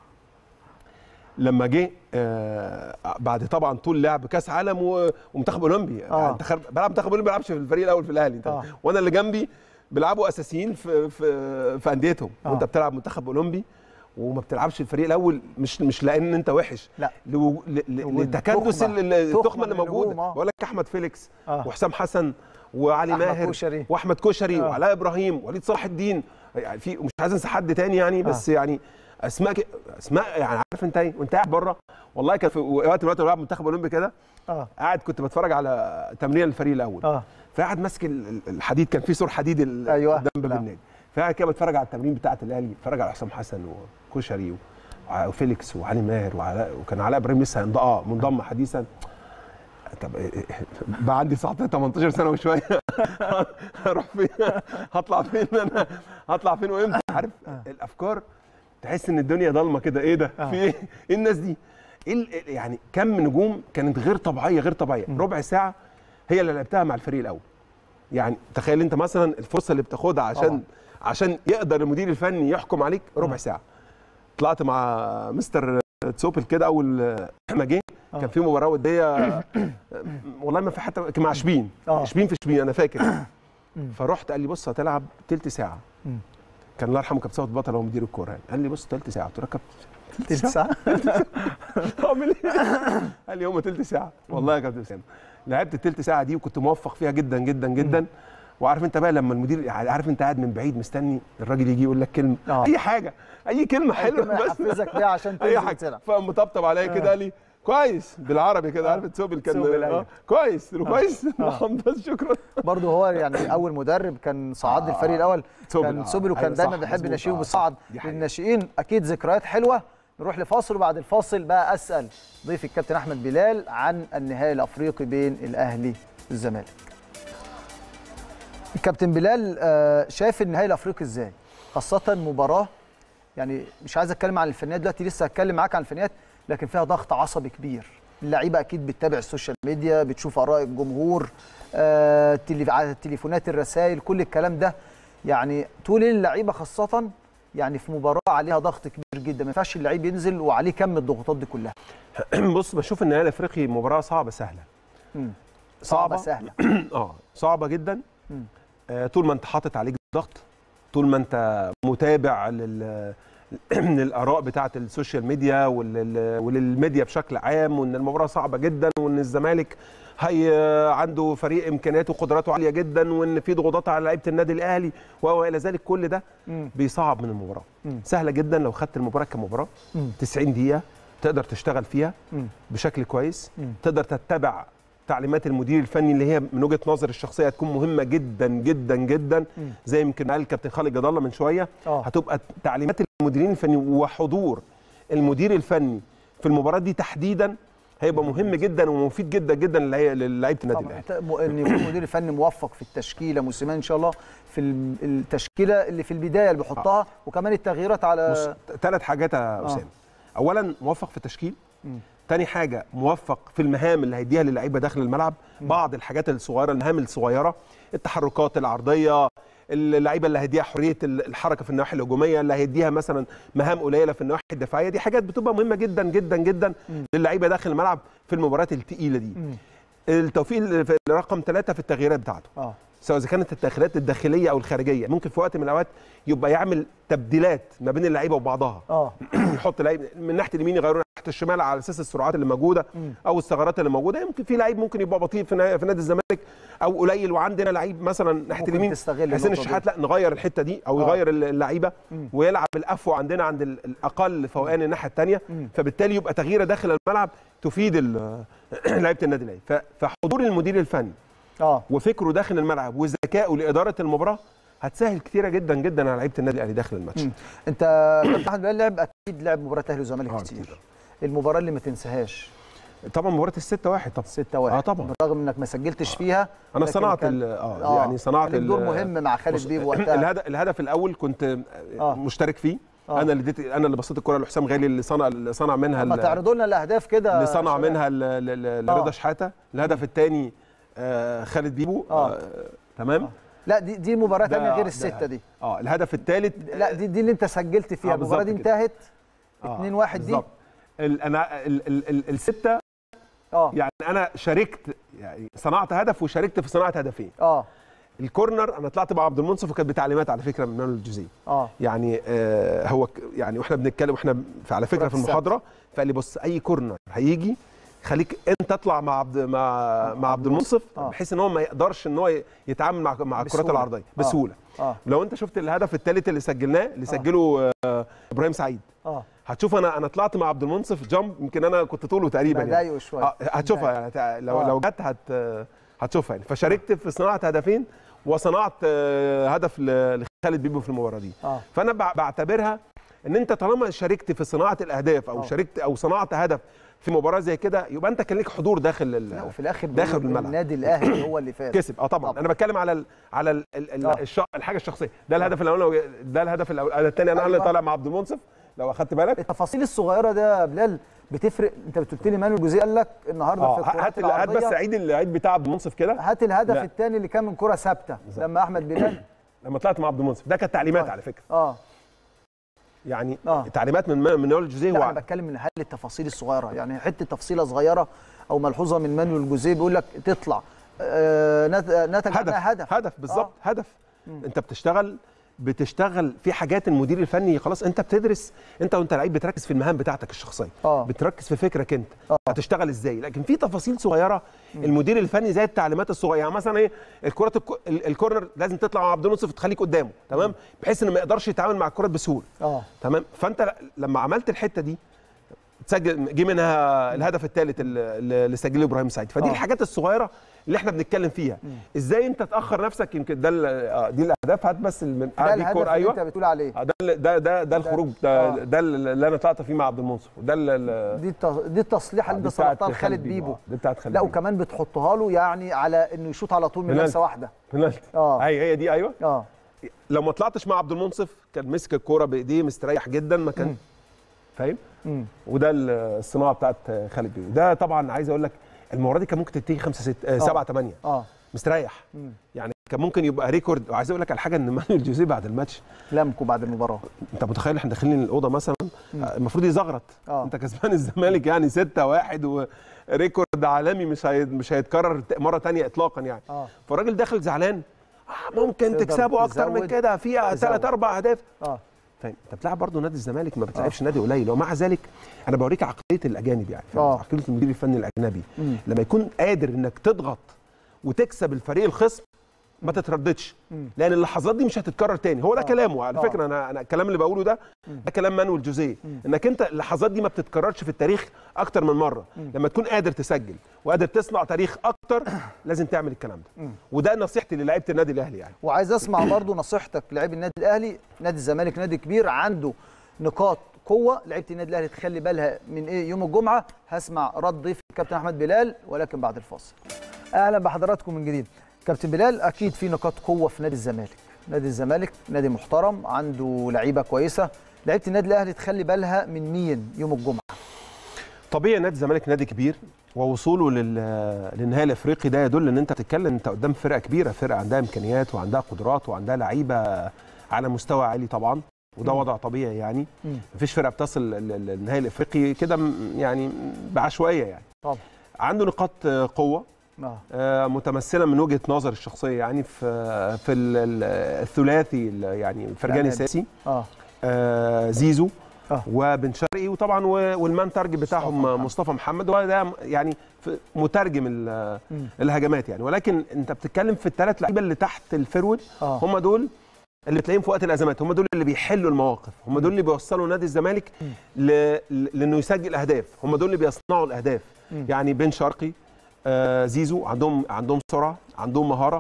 لما جه آه بعد طبعا طول لعب كاس عالم و- ومنتخب اولمبي آه. يعني انت خر- بلعب منتخب اولمبي ما بيلعبش في الفريق الاول في الاهلي انت آه. وانا اللي جنبي بيلعبوا اساسيين في في في انديتهم آه. وانت بتلعب منتخب اولمبي وما بتلعبش في الفريق الاول مش مش لان انت وحش لا لو- ل- ل- وجود لتكدس تخمة. ال- ال- تخمة التخمه اللي من النجوم، موجوده آه. بقول لك احمد فيليكس آه. وحسام حسن وعلي أحمد ماهر كشري. واحمد كشري آه. وعلاء ابراهيم وليد صلاح الدين يعني في مش عايز انسى حد تاني يعني بس يعني اسماء ك... اسماء يعني عارف انت ايه وانت قاعد بره والله كان في وقت من الوقت بلعب منتخب اولمبي كده اه قاعد كنت بتفرج على تمرين الفريق الاول اه فقاعد ماسك ال- ال- الحديد كان في سور حديد ال- أيوة. قدام باب لا. النادي فقاعد كده بتفرج على التمرين بتاعه الاهلي بتفرج على حسام حسن وكشري و- وفيليكس وعلي ماهر وعلاء وكان علاء ابراهيم لسه هينض- اه منضم حديثا طب إيه- إيه- بقى عندي 19 18 سنه وشويه هروح فين هطلع فين انا هطلع فين وامتى عارف الافكار تحس ان الدنيا ضلمه كده ايه ده في ايه ايه الناس دي ايه ال- يعني كم نجوم كانت غير طبيعيه غير طبيعيه ربع ساعه هي اللي لعبتها مع الفريق الاول يعني تخيل انت مثلا الفرصه اللي بتاخدها عشان طبعا. عشان يقدر المدير الفني يحكم عليك ربع ساعه طلعت مع مستر تسوبل كده اول ما جه آه. كان في مباراه وديه والله ما في حتى كان مع شبين آه. شبين في شبين انا فاكر فرحت قال لي بص هتلعب تلت ساعه مم. كان الله يرحمه كابتن بطل هو مدير الكوره يعني قال لي بص تلت ساعه قلت له يا كابتن تلت ساعه اعمل ايه؟ قال لي هم تلت ساعه والله يا كابتن اسامه لعبت التلت ساعه دي وكنت موفق فيها جدا جدا جدا وعارف انت بقى لما المدير يعني عارف انت قاعد من بعيد مستني الراجل يجي يقول لك كلمه آه. اي حاجه اي كلمه حلوه كلمة بس يحفزك بيها عشان اي تنزل حاجه تلعب. فقام مطبطب عليا كده قال لي كويس بالعربي كده عارف تسوبل كان تسوبل، آه، أيوة. كويس قلت له كويس آه. بس شكرا برضه هو يعني اول مدرب كان صعد آه. الفريق الاول سوبل، كان آه. سوبل وكان أيوة دايما صح، بيحب مظبوط، الناشئين آه، وبيصعد دي حقيقة. للناشئين اكيد ذكريات حلوه نروح لفاصل وبعد الفاصل بقى اسال ضيف الكابتن احمد بلال عن النهائي الافريقي بين الاهلي والزمالك الكابتن بلال آه، شايف النهائي الافريقي ازاي خاصه مباراه يعني مش عايز اتكلم عن الفنيات دلوقتي لسه هتكلم معاك عن الفنيات لكن فيها ضغط عصبي كبير اللعيبه اكيد بتتابع السوشيال ميديا بتشوف اراء الجمهور آه، التلي- على التليفونات الرسائل كل الكلام ده يعني طول اللعيبه خاصه يعني في مباراه عليها ضغط كبير جدا ما ينفعش اللعيب ينزل وعليه كم الضغوطات دي كلها بص بشوف النهائي الافريقي مباراه صعبه سهله مم. صعبة. صعبه سهله اه صعبه جدا مم. آه طول ما انت حاطط عليك ضغط طول ما انت متابع لل للاراء بتاعه السوشيال ميديا ولل- وللميديا بشكل عام وان المباراه صعبه جدا وان الزمالك هي عنده فريق امكانياته وقدراته عاليه جدا وان في ضغوطات على لعيبه النادي الاهلي والى ذلك كل ده مم. بيصعب من المباراه مم. سهله جدا لو خدت المباراه كمباراه مم. 90 دقيقه تقدر تشتغل فيها مم. بشكل كويس مم. تقدر تتبع تعليمات المدير الفني اللي هي من وجهه نظر الشخصيه هتكون مهمه جدا جدا جدا مم. زي يمكن قال الكابتن خالد جد الله من شويه آه. هتبقى تعليمات المديرين الفني وحضور المدير الفني في المباراه دي تحديدا هيبقى مهم جدا ومفيد جدا جدا للعي- للاعيبه النادي طبعا الاهلي أنت م- ان يكون مدير الفني موفق في التشكيله موسيماني ان شاء الله في الم- التشكيله اللي في البدايه اللي بيحطها وكمان التغييرات على بص ثلاث حاجات يا آه. اسامه اولا موفق في التشكيل مم. تاني حاجه موفق في المهام اللي هيديها للعيبه داخل الملعب بعض الحاجات الصغيره المهام الصغيره التحركات العرضيه اللعيبه اللي هيديها حريه ال- الحركه في النواحي الهجوميه اللي هيديها مثلا مهام قليله في النواحي الدفاعيه دي حاجات بتبقى مهمه جدا جدا جدا مم. للعيبه داخل الملعب في المباريات الثقيله دي مم. التوفيق ال- في رقم ثلاثة في التغييرات بتاعته اه سواء اذا كانت التغييرات الداخليه او الخارجيه ممكن في وقت من الاوقات يبقى يعمل تبديلات ما بين اللعيبه وبعضها اه يحط لعيب من ناحيه اليمين يغيروا ناحيه الشمال على اساس السرعات اللي موجوده مم. او الثغرات اللي موجوده يمكن في لعيب ممكن يبقى بطيء في نا- في نادي الزمالك او قليل وعندنا لعيب مثلا ناحيه ممكن اليمين تستغل حسين النقطة دي. الشحات لا نغير الحته دي او آه. يغير اللعيبه مم. ويلعب الافو عندنا عند ال- الاقل فوقان الناحيه الثانيه مم. فبالتالي يبقى تغييره داخل الملعب تفيد ال- لعيبه النادي الاهلي ف- فحضور المدير الفني اه وفكره داخل الملعب وذكائه لاداره المباراه هتسهل كتيره جدا جدا على لعيبه النادي الاهلي داخل الماتش مم. انت كابتن احمد بلال لعب اكيد لعب مباراه اهلي وزمالك آه، كتير كتير. المباراه اللي ما تنساهاش طبعا مباراه الستة واحد طبعا 6 1 اه طبعا بالرغم انك ما سجلتش فيها انا لكن صنعت كان- ال- اه يعني صنعت كان دور ال- مهم مع خالد بص، بيبو وقتها الهدف الهدف الاول كنت آه. آه. مشترك فيه آه. انا اللي اديت انا اللي بصيت الكره لحسام غالي اللي صنع اللي صنع منها ما ال- تعرضوا لنا الاهداف كده اللي يا صنع شباب. منها ل- ل- ل- آه. لرضا شحاته الهدف الثاني آه خالد بيبو آه. آه. تمام لا دي دي مباراه ده- ثانيه غير ده- السته دي اه الهدف الثالث لا دي دي اللي انت سجلت فيها آه، المباراه دي بالظبط كده. انتهت آه، 2 1 دي بالظبط. ال- انا ال- ال- ال- السته اه يعني انا شاركت يعني صنعت هدف وشاركت في صناعه هدفين اه الكورنر انا طلعت مع عبد المنصف وكانت بتعليمات على فكره من مانويل الجوزيه اه يعني آه هو ك- يعني واحنا بنتكلم واحنا في على فكره كرة في السبت. المحاضره فقال لي بص اي كورنر هيجي خليك انت اطلع مع عبد مع مع عبد المنصف آه. بحيث ان هو ما يقدرش ان هو ي- يتعامل مع مع الكرات بسهولة. العرضيه آه. بسهوله اه لو انت شفت الهدف الثالث اللي سجلناه اللي سجله آه ابراهيم سعيد اه هتشوف انا انا طلعت مع عبد المنصف جامب يمكن انا كنت طوله تقريبا يعني. بضايقه شويه آه هتشوفها يعني هت- لو آه. لو جت هت هتشوفها يعني فشاركت في صناعه هدفين وصنعت آه، هدف ل- لخالد بيبو في المباراه دي اه فانا بع- بعتبرها ان انت طالما شاركت في صناعه الاهداف او آه. شاركت او صنعت هدف في مباراه زي كده يبقى انت كان ليك حضور داخل لا ال- وفي الاخر داخل بيقولوا الملعب. النادي الاهلي هو اللي فاز كسب اه طبعا طبعاً. انا بتكلم على ال على ال ال آه. الش- الحاجه الشخصيه ده الهدف الاول ده الهدف الاول أنا الثاني انا اللي أيوة. طالع مع عبد المنصف لو اخدت بالك التفاصيل الصغيره ده يا بلال بتفرق انت قلت لي مانويل جوزيه قال لك النهارده في اه الكرات هات هات بس العرضية عيد العيد بتاع عبد المنصف كده هات الهدف لا. الثاني اللي كان من كره ثابته لما احمد بلال لما طلعت مع عبد المنصف ده كانت تعليمات آه. على فكره اه يعني آه. تعليمات من من نوال الجوزيه لا هو انا بتكلم من هل التفاصيل الصغيره يعني حته تفصيله صغيره او ملحوظه من مانويل جوزيه بيقول لك تطلع آه نت- نتج هدف عنها هدف هدف بالظبط آه. هدف انت بتشتغل بتشتغل في حاجات المدير الفني خلاص انت بتدرس انت وانت لعيب بتركز في المهام بتاعتك الشخصيه آه. بتركز في فكرك انت آه. هتشتغل ازاي لكن في تفاصيل صغيره المدير الفني زي التعليمات الصغيره يعني مثلا ايه الكرات الك- ال- الكورنر لازم تطلع مع عبد المنصف تخليك قدامه تمام بحيث انه ما يقدرش يتعامل مع الكرات بسهوله اه تمام فانت ل- لما عملت الحته دي تسجل جه منها الهدف الثالث اللي اللي سجله ابراهيم سعيد فدي آه. الحاجات الصغيره اللي احنا بنتكلم فيها ازاي انت تاخر نفسك يمكن ده ال- آه، دي الاهداف هات بس من ده دي الهدف الكورة، اللي انت بتقول عليه آه، ده ال- ده ده ده الخروج ده, آه. ده اللي انا طلعت فيه مع عبد المنصف وده ال- ال- دي الت- دي التصليحه اللي دي انت بتاعت صلحتها لخالد بيبو آه، دي بتاعت خالد لا بيبو وكمان بتحطها له يعني على انه يشوط على طول من بنالتي. لمسه واحده بنالتي اه هي هي دي ايوه اه لو ما طلعتش مع عبد المنصف كان مسك الكوره بايديه مستريح جدا ما كان فاهم مم. وده الصناعه بتاعت خالد بيبو ده طبعا عايز اقول لك المباراه دي كان ممكن تنتهي 5 6 7 8 اه مستريح مم. يعني كان ممكن يبقى ريكورد وعايز اقول لك على حاجه ان مانويل جوزيه بعد الماتش لمكو بعد المباراه انت متخيل احنا داخلين الاوضه مثلا آه، المفروض يزغرط آه. انت كسبان الزمالك يعني 6 1 وريكورد عالمي مش هي... مش هيتكرر ت- مره تانية اطلاقا يعني اه فالراجل داخل زعلان آه ممكن تقدر تكسبوا اكتر من تزود- كده فيها تزود. ثلاث اربع اهداف اه فاهم انت بتلعب برضه نادي الزمالك ما بتلعبش نادي قليل ومع ذلك انا بوريك عقليه الاجانب يعني فاهم؟ آه. عقليه المدير الفني الاجنبي مم. لما يكون قادر انك تضغط وتكسب الفريق الخصم ما تترددش مم. لان اللحظات دي مش هتتكرر تاني هو ده آه. كلامه على آه. فكره انا انا الكلام اللي بقوله ده ده كلام مانويل جوزيه انك انت اللحظات دي ما بتتكررش في التاريخ اكتر من مره لما تكون قادر تسجل وقادر تصنع تاريخ اكتر لازم تعمل الكلام ده مم. وده نصيحتي للاعيبه النادي الاهلي يعني وعايز اسمع برضو نصيحتك للاعبي النادي الاهلي نادي الزمالك نادي كبير عنده نقاط قوه لعيبه النادي الاهلي تخلي بالها من ايه يوم الجمعه هسمع رد ضيف الكابتن احمد بلال ولكن بعد الفاصل اهلا بحضراتكم من جديد كابتن بلال اكيد في نقاط قوه في نادي الزمالك نادي الزمالك نادي محترم عنده لعيبه كويسه لعيبه النادي الاهلي تخلي بالها من مين يوم الجمعه طبيعي نادي الزمالك نادي كبير ووصوله لل... للنهائي الافريقي ده يدل ان انت بتتكلم انت قدام فرقه كبيره فرقه عندها امكانيات وعندها قدرات وعندها لعيبه على مستوى عالي طبعا وده مم. وضع طبيعي يعني مم. مفيش فرقه بتصل لل- للنهائي الافريقي كده م- يعني بعشوائيه يعني طبعا عنده نقاط قوه اه آه، متمثله من وجهه نظر الشخصيه يعني في في ال- ال- الثلاثي ال- يعني فرجاني يعني- ساسي اه آه، زيزو آه. وبن شرقي وطبعا و- والمان تارجت بتاعهم مصطفى محمد. مصطفى محمد وده يعني في- مترجم ال- مم. الهجمات يعني ولكن انت بتتكلم في الثلاث لعيبه اللي تحت الفرود اه هم دول اللي بتلاقيهم في وقت الازمات هم دول اللي بيحلوا المواقف هم دول اللي بيوصلوا نادي الزمالك ل... ل- لانه يسجل اهداف هم دول اللي بيصنعوا الاهداف مم. يعني بن شرقي آه زيزو عندهم عندهم سرعه عندهم مهاره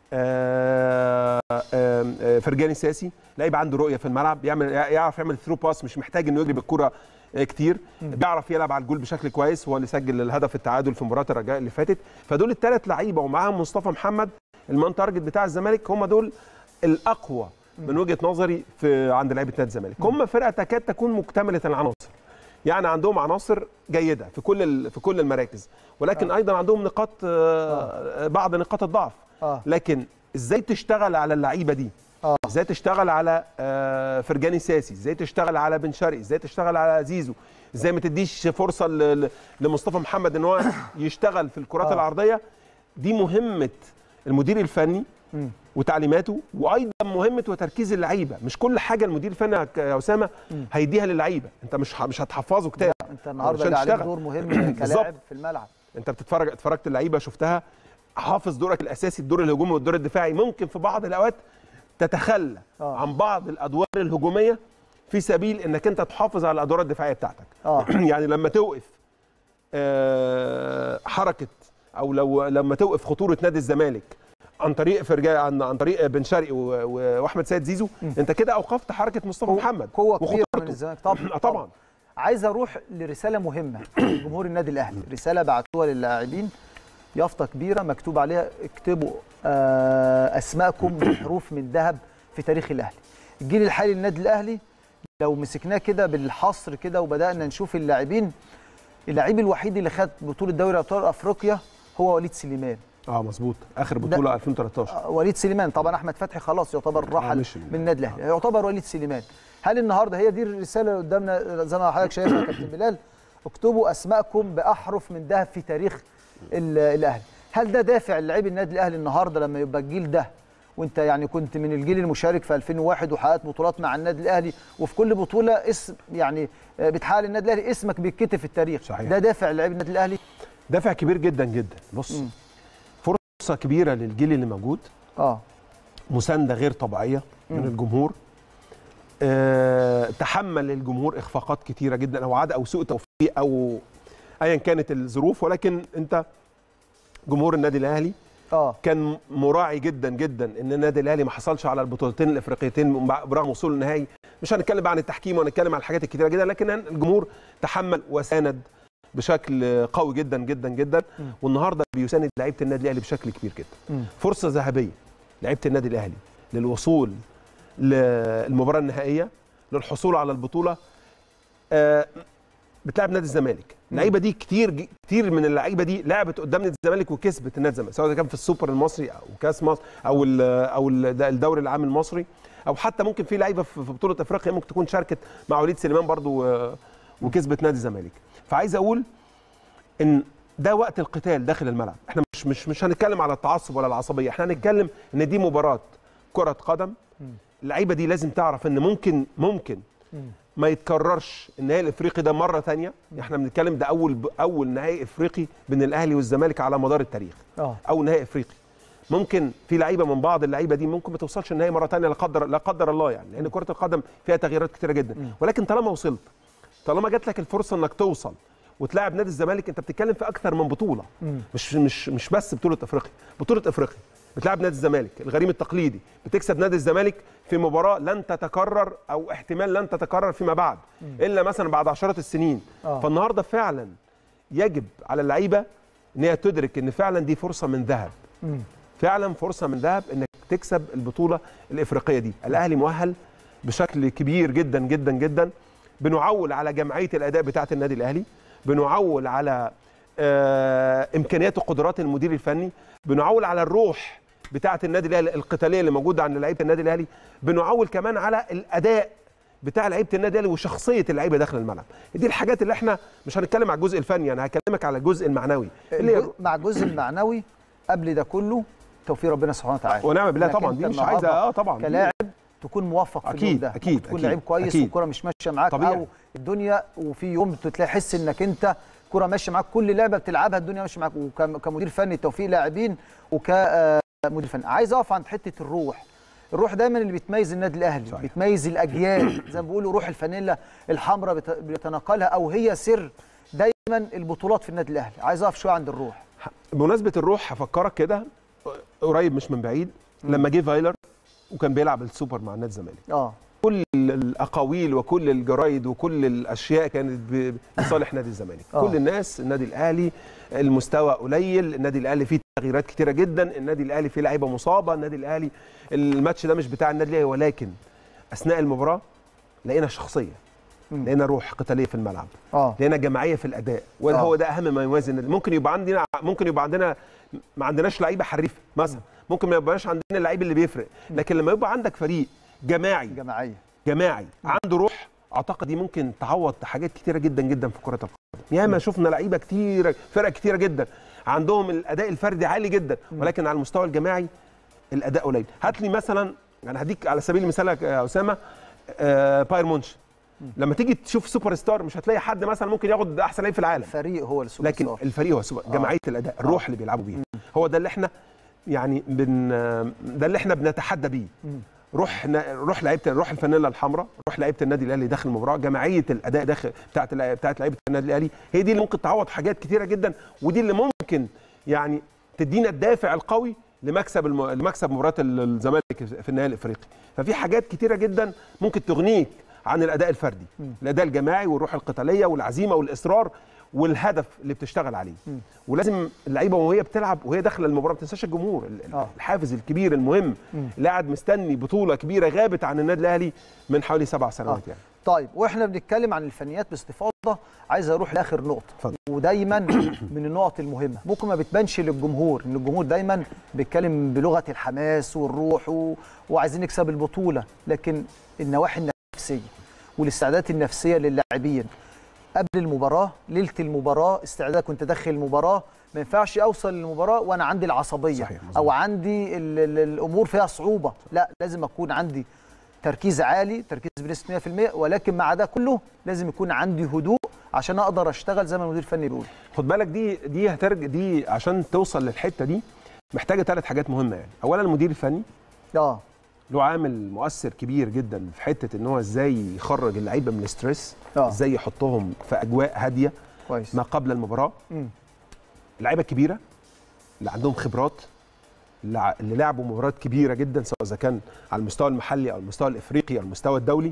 آه آه آه فرجاني ساسي لعيب عنده رؤيه في الملعب يعمل يعرف يعمل ثرو باس مش محتاج انه يجري بالكره آه، كتير بيعرف يلعب على الجول بشكل كويس هو اللي سجل الهدف التعادل في مباراه الرجاء اللي فاتت فدول الثلاث لعيبه ومعاهم مصطفى محمد المان تارجت بتاع الزمالك هم دول الاقوى من وجهه نظري في عند لعيبه نادي الزمالك هم فرقه تكاد تكون مكتمله العناصر يعني عندهم عناصر جيده في كل ال- في كل المراكز ولكن ايضا عندهم نقاط آه، بعض نقاط الضعف اه لكن ازاي تشتغل على اللعيبه دي اه ازاي تشتغل على آه، فرجاني ساسي ازاي تشتغل على بن شرقي ازاي تشتغل على زيزو ازاي ما تديش فرصه ل- ل- لمصطفى محمد ان هو يشتغل في الكرات آه. العرضيه دي مهمه المدير الفني مم. وتعليماته وايضا مهمه وتركيز اللعيبه مش كل حاجه المدير الفني يا ك- يا اسامه مم. هيديها للعيبه انت مش ه- مش هتحفظه كتاب انت النهارده عشان جه عليك تشتغل. دور مهم بالظبط. كلاعب في الملعب انت بتتفرج اتفرجت اللعيبه شفتها حافظ دورك الاساسي الدور الهجومي والدور الدفاعي ممكن في بعض الاوقات تتخلى آه. عن بعض الادوار الهجوميه في سبيل انك انت تحافظ على الادوار الدفاعيه بتاعتك اه يعني لما توقف آه، حركه او لو لما توقف خطوره نادي الزمالك عن طريق فرجاء عن عن طريق بن شرقي و- و- واحمد سيد زيزو انت كده اوقفت حركه مصطفى محمد قوه كبيره من وخطورته. الزمالك طبعا آه، طبعا عايز اروح لرساله مهمه لجمهور النادي الاهلي رساله بعتوها للاعبين يافطه كبيره مكتوب عليها اكتبوا آه، اسماءكم بحروف من ذهب في تاريخ الاهلي الجيل الحالي للنادي الاهلي لو مسكناه كده بالحصر كده وبدانا نشوف اللاعبين اللعيب الوحيد اللي خد بطوله دوري ابطال افريقيا هو وليد سليمان اه مظبوط اخر بطوله 2013 آه، وليد سليمان طبعا احمد فتحي خلاص يعتبر رحل مشي. من النادي الاهلي يعتبر وليد سليمان هل النهارده هي دي الرساله اللي قدامنا زي ما حضرتك شايف يا كابتن بلال اكتبوا اسماءكم باحرف من ذهب في تاريخ ال- الاهلي هل ده دافع لعيب النادي الاهلي النهارده لما يبقى الجيل ده وانت يعني كنت من الجيل المشارك في 2001 وحققت بطولات مع النادي الاهلي وفي كل بطوله اسم يعني آه، بتحقق النادي الاهلي اسمك بيتكتب في التاريخ صحيح. ده دافع لعيب النادي الاهلي دافع كبير جدا جدا بص مم. فرصه كبيره للجيل اللي موجود اه مسانده غير طبيعيه من مم. الجمهور أه تحمل الجمهور اخفاقات كتيره جدا او عاد او سوء توفيق او ايا كانت الظروف ولكن انت جمهور النادي الاهلي اه كان مراعي جدا جدا ان النادي الاهلي ما حصلش على البطولتين الافريقيتين برغم وصول النهائي مش هنتكلم بقى عن التحكيم وهنتكلم عن الحاجات الكتيره جدا لكن الجمهور تحمل وساند بشكل قوي جدا جدا جدا مم. والنهارده بيساند لعيبه النادي الاهلي بشكل كبير جدا مم. فرصه ذهبيه لعيبه النادي الاهلي للوصول للمباراه النهائيه للحصول على البطوله آه، بتلعب نادي الزمالك اللعيبه دي كتير كتير من اللعيبه دي لعبت قدام نادي الزمالك وكسبت النادي الزمالك سواء كان في السوبر المصري او كاس مصر او ال او ال الدوري العام المصري او حتى ممكن في لعيبه في في بطوله افريقيا ممكن تكون شاركت مع وليد سليمان برضو آه، وكسبت نادي الزمالك فعايز اقول ان ده وقت القتال داخل الملعب احنا مش مش مش هنتكلم على التعصب ولا العصبيه احنا هنتكلم ان دي مباراه كره قدم اللعيبه دي لازم تعرف ان ممكن ممكن ما يتكررش النهائي الافريقي ده مره ثانيه احنا بنتكلم ده اول اول نهائي افريقي بين الاهلي والزمالك على مدار التاريخ اه او نهائي افريقي ممكن في لعيبه من بعض اللعيبه دي ممكن ما توصلش النهائي مره ثانيه لا قدر لا قدر الله يعني لان كره القدم فيها تغييرات كتيره جدا ولكن طالما وصلت طالما جات لك الفرصه انك توصل وتلاعب نادي الزمالك انت بتتكلم في اكثر من بطوله مش مش مش بس بطوله افريقيا بطوله افريقيا بتلعب نادي الزمالك الغريم التقليدي بتكسب نادي الزمالك في مباراه لن تتكرر او احتمال لن تتكرر فيما بعد الا مثلا بعد عشرات السنين آه. فالنهارده فعلا يجب على اللعيبه ان هي تدرك ان فعلا دي فرصه من ذهب مم. فعلا فرصه من ذهب انك تكسب البطوله الافريقيه دي الاهلي مؤهل بشكل كبير جدا جدا جدا بنعول على جمعيه الاداء بتاعه النادي الاهلي بنعول على آه امكانيات وقدرات المدير الفني بنعول على الروح بتاعه النادي الاهلي القتاليه اللي موجوده عند لعيبه النادي الاهلي بنعول كمان على الاداء بتاع لعيبه النادي الاهلي وشخصيه اللعيبه داخل الملعب دي الحاجات اللي احنا مش هنتكلم على الجزء الفني انا هكلمك على الجزء المعنوي اللي هي الجزء- مع الجزء المعنوي قبل ده كله توفيق ربنا سبحانه وتعالى ونعم بالله إنك طبعا أنت دي مش النهاردة عايزه اه طبعا كلاعب تكون موفق في أكيد، اليوم ده أكيد، تكون أكيد، لعيب كويس أكيد. والكره مش ماشيه معاك طبيعي. او الدنيا وفي يوم تلاقي حس انك انت كره ماشيه معاك كل لعبه بتلعبها الدنيا ماشيه معاك وك- كمدير فني توفيق لاعبين وكمدير فني عايز اقف عند حته الروح الروح دايما اللي بتميز النادي الاهلي صحيح. بتميز الاجيال زي ما بيقولوا روح الفانيلا الحمراء بت- بيتناقلها او هي سر دايما البطولات في النادي الاهلي عايز اقف شويه عند الروح بمناسبه الروح هفكرك كده قريب مش من بعيد لما جه فايلر وكان بيلعب السوبر مع نادي الزمالك اه كل الاقاويل وكل الجرايد وكل الاشياء كانت ب- لصالح نادي الزمالك آه. كل الناس النادي الاهلي المستوى قليل النادي الاهلي فيه تغييرات كتيره جدا النادي الاهلي فيه لعيبه مصابه النادي الاهلي الماتش ده مش بتاع النادي الاهلي ولكن اثناء المباراه لقينا شخصيه لقينا روح قتاليه في الملعب اه لقينا جماعيه في الاداء وده آه. هو ده اهم ما يميز النادي ممكن يبقى عندنا ممكن يبقى عندنا ما عندناش لعيبه حريفه مثلا ممكن ما يبقاش عندنا اللعيب اللي بيفرق لكن لما يبقى عندك فريق جماعي جماعيه جماعي عنده روح اعتقد دي ممكن تعوض حاجات كتيره جدا جدا في كره القدم ياما شفنا لعيبه كتيره فرق كتيره جدا عندهم الاداء الفردي عالي جدا ولكن على المستوى الجماعي الاداء قليل هات لي مثلا انا هديك على سبيل المثال يا اسامه آه باير مونش لما تيجي تشوف سوبر ستار مش هتلاقي حد مثلا ممكن ياخد احسن لعيب في العالم الفريق هو السوبر لكن ستار. الفريق هو سوبر جماعيه الاداء الروح اللي بيلعبوا بيها هو ده اللي احنا يعني بن ده اللي احنا بنتحدى بيه روح نا- روح لعيبه روح الفانيلا الحمراء روح لعيبه النادي الاهلي داخل المباراه جماعيه الاداء داخل بتاعت الع- بتاعت لعيبه النادي الاهلي هي دي اللي ممكن تعوض حاجات كتيره جدا ودي اللي ممكن يعني تدينا الدافع القوي لمكسب الم... لمكسب مباراه ال- الزمالك في النهائي الافريقي ففي حاجات كتيره جدا ممكن تغنيك عن الاداء الفردي الاداء الجماعي والروح القتاليه والعزيمه والاصرار والهدف اللي بتشتغل عليه ولازم اللعيبه وهي بتلعب وهي داخله المباراه ما تنساش الجمهور ال- ال- الحافز الكبير المهم اللي قاعد مستني بطوله كبيره غابت عن النادي الاهلي من حوالي سبع سنوات يعني طيب واحنا بنتكلم عن الفنيات باستفاضه عايز اروح لاخر نقطه اتفضل. ودايما من النقط المهمه ممكن ما بتبانش للجمهور ان الجمهور دايما بيتكلم بلغه الحماس والروح و... وعايزين نكسب البطوله لكن النواحي النفسيه والاستعدادات النفسيه للاعبين قبل المباراه ليله المباراه استعداد كنت داخل المباراه ما ينفعش اوصل للمباراه وانا عندي العصبيه صحيح، مظبوط. او عندي ال ال الامور فيها صعوبه لا لازم اكون عندي تركيز عالي تركيز بنسبه 100% ولكن مع ده كله لازم يكون عندي هدوء عشان اقدر اشتغل زي ما المدير الفني بيقول خد بالك دي دي هترجع دي عشان توصل للحته دي محتاجه ثلاث حاجات مهمه يعني اولا المدير الفني اه له عامل مؤثر كبير جدا في حته ان هو ازاي يخرج اللعيبه من الاسترس آه. ازاي يحطهم في اجواء هاديه كويس ما قبل المباراه مم. اللعيبه الكبيره اللي عندهم خبرات اللي ع- اللي لعبوا مباريات كبيره جدا سواء اذا كان على المستوى المحلي او المستوى الافريقي او المستوى الدولي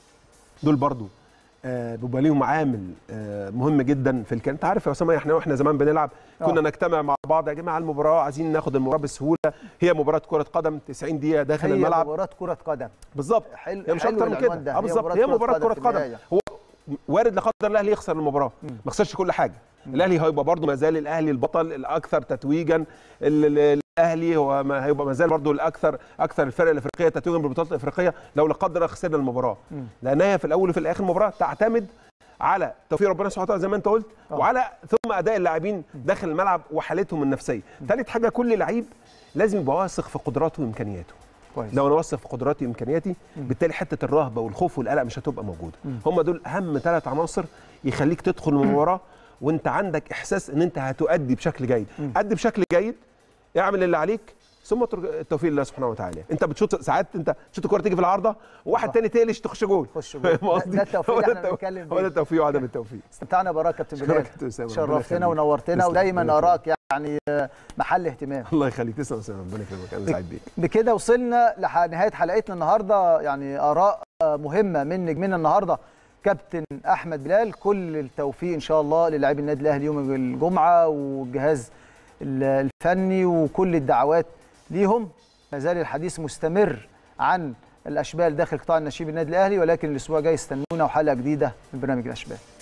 دول برضو آه، بيبقى ليهم عامل آه، مهم جدا في الكلام انت عارف يا اسامه احنا واحنا زمان بنلعب كنا آه. نجتمع مع بعض يا جماعه المباراه عايزين ناخد المباراه بسهوله هي مباراه كره قدم 90 دقيقه داخل هي الملعب مباراه كره قدم بالظبط حلو هي مش حلو اكتر من العنوان كده ده. اه بالظبط هي مباراه كره في قدم النهاية. هو وارد لا قدر الله الاهلي يخسر المباراه ما خسرش كل حاجه الاهلي هيبقى برضه ما زال الاهلي البطل الاكثر تتويجا ال- ال- الاهلي هو ما هيبقى ما زال برضه الاكثر اكثر الفرق الافريقيه تتويجا بالبطولات الافريقيه لو لا قدر الله خسرنا المباراه لان هي في الاول وفي الاخر المباراه تعتمد على توفيق ربنا سبحانه وتعالى زي ما انت قلت وعلى ثم اداء اللاعبين داخل الملعب وحالتهم النفسيه ثالث حاجه كل لعيب لازم يبقى واثق في قدراته وامكانياته كويس لو انا واثق في قدراتي وامكانياتي بالتالي حته الرهبه والخوف والقلق مش هتبقى موجوده هم دول اهم ثلاث عناصر يخليك تدخل المباراه وانت عندك احساس ان انت هتؤدي بشكل جيد ادي بشكل جيد اعمل اللي عليك ثم اترك التوفيق لله سبحانه وتعالى انت بتشوط ساعات انت تشوط الكوره تيجي في العارضه وواحد تاني تقلش تخش جول خش جول. فاهم قصدي؟ ده التوفيق هو اللي ده احنا التو- بنتكلم هو ده فيه. التوفيق وعدم التوفيق استمتعنا بارك كابتن شكرا بلال يا كابتن أسامة، ربنا شرفتنا يخليك. ونورتنا تسلم، ودايما ربنا يخليك. اراك يعني آه، محل اهتمام الله يخليك تسلم يا أسامة، ربنا يكرمك انا سعيد بيك بكده وصلنا لنهايه حلقتنا النهارده يعني اراء آه، مهمه من نجمنا النهارده كابتن احمد بلال كل التوفيق ان شاء الله للاعبي النادي الاهلي يوم الجمعه والجهاز ال- الفني وكل الدعوات ليهم ما زال الحديث مستمر عن الاشبال داخل قطاع النشيب النادي الاهلي ولكن الاسبوع الجاي استنونا وحلقه جديده من برنامج الاشبال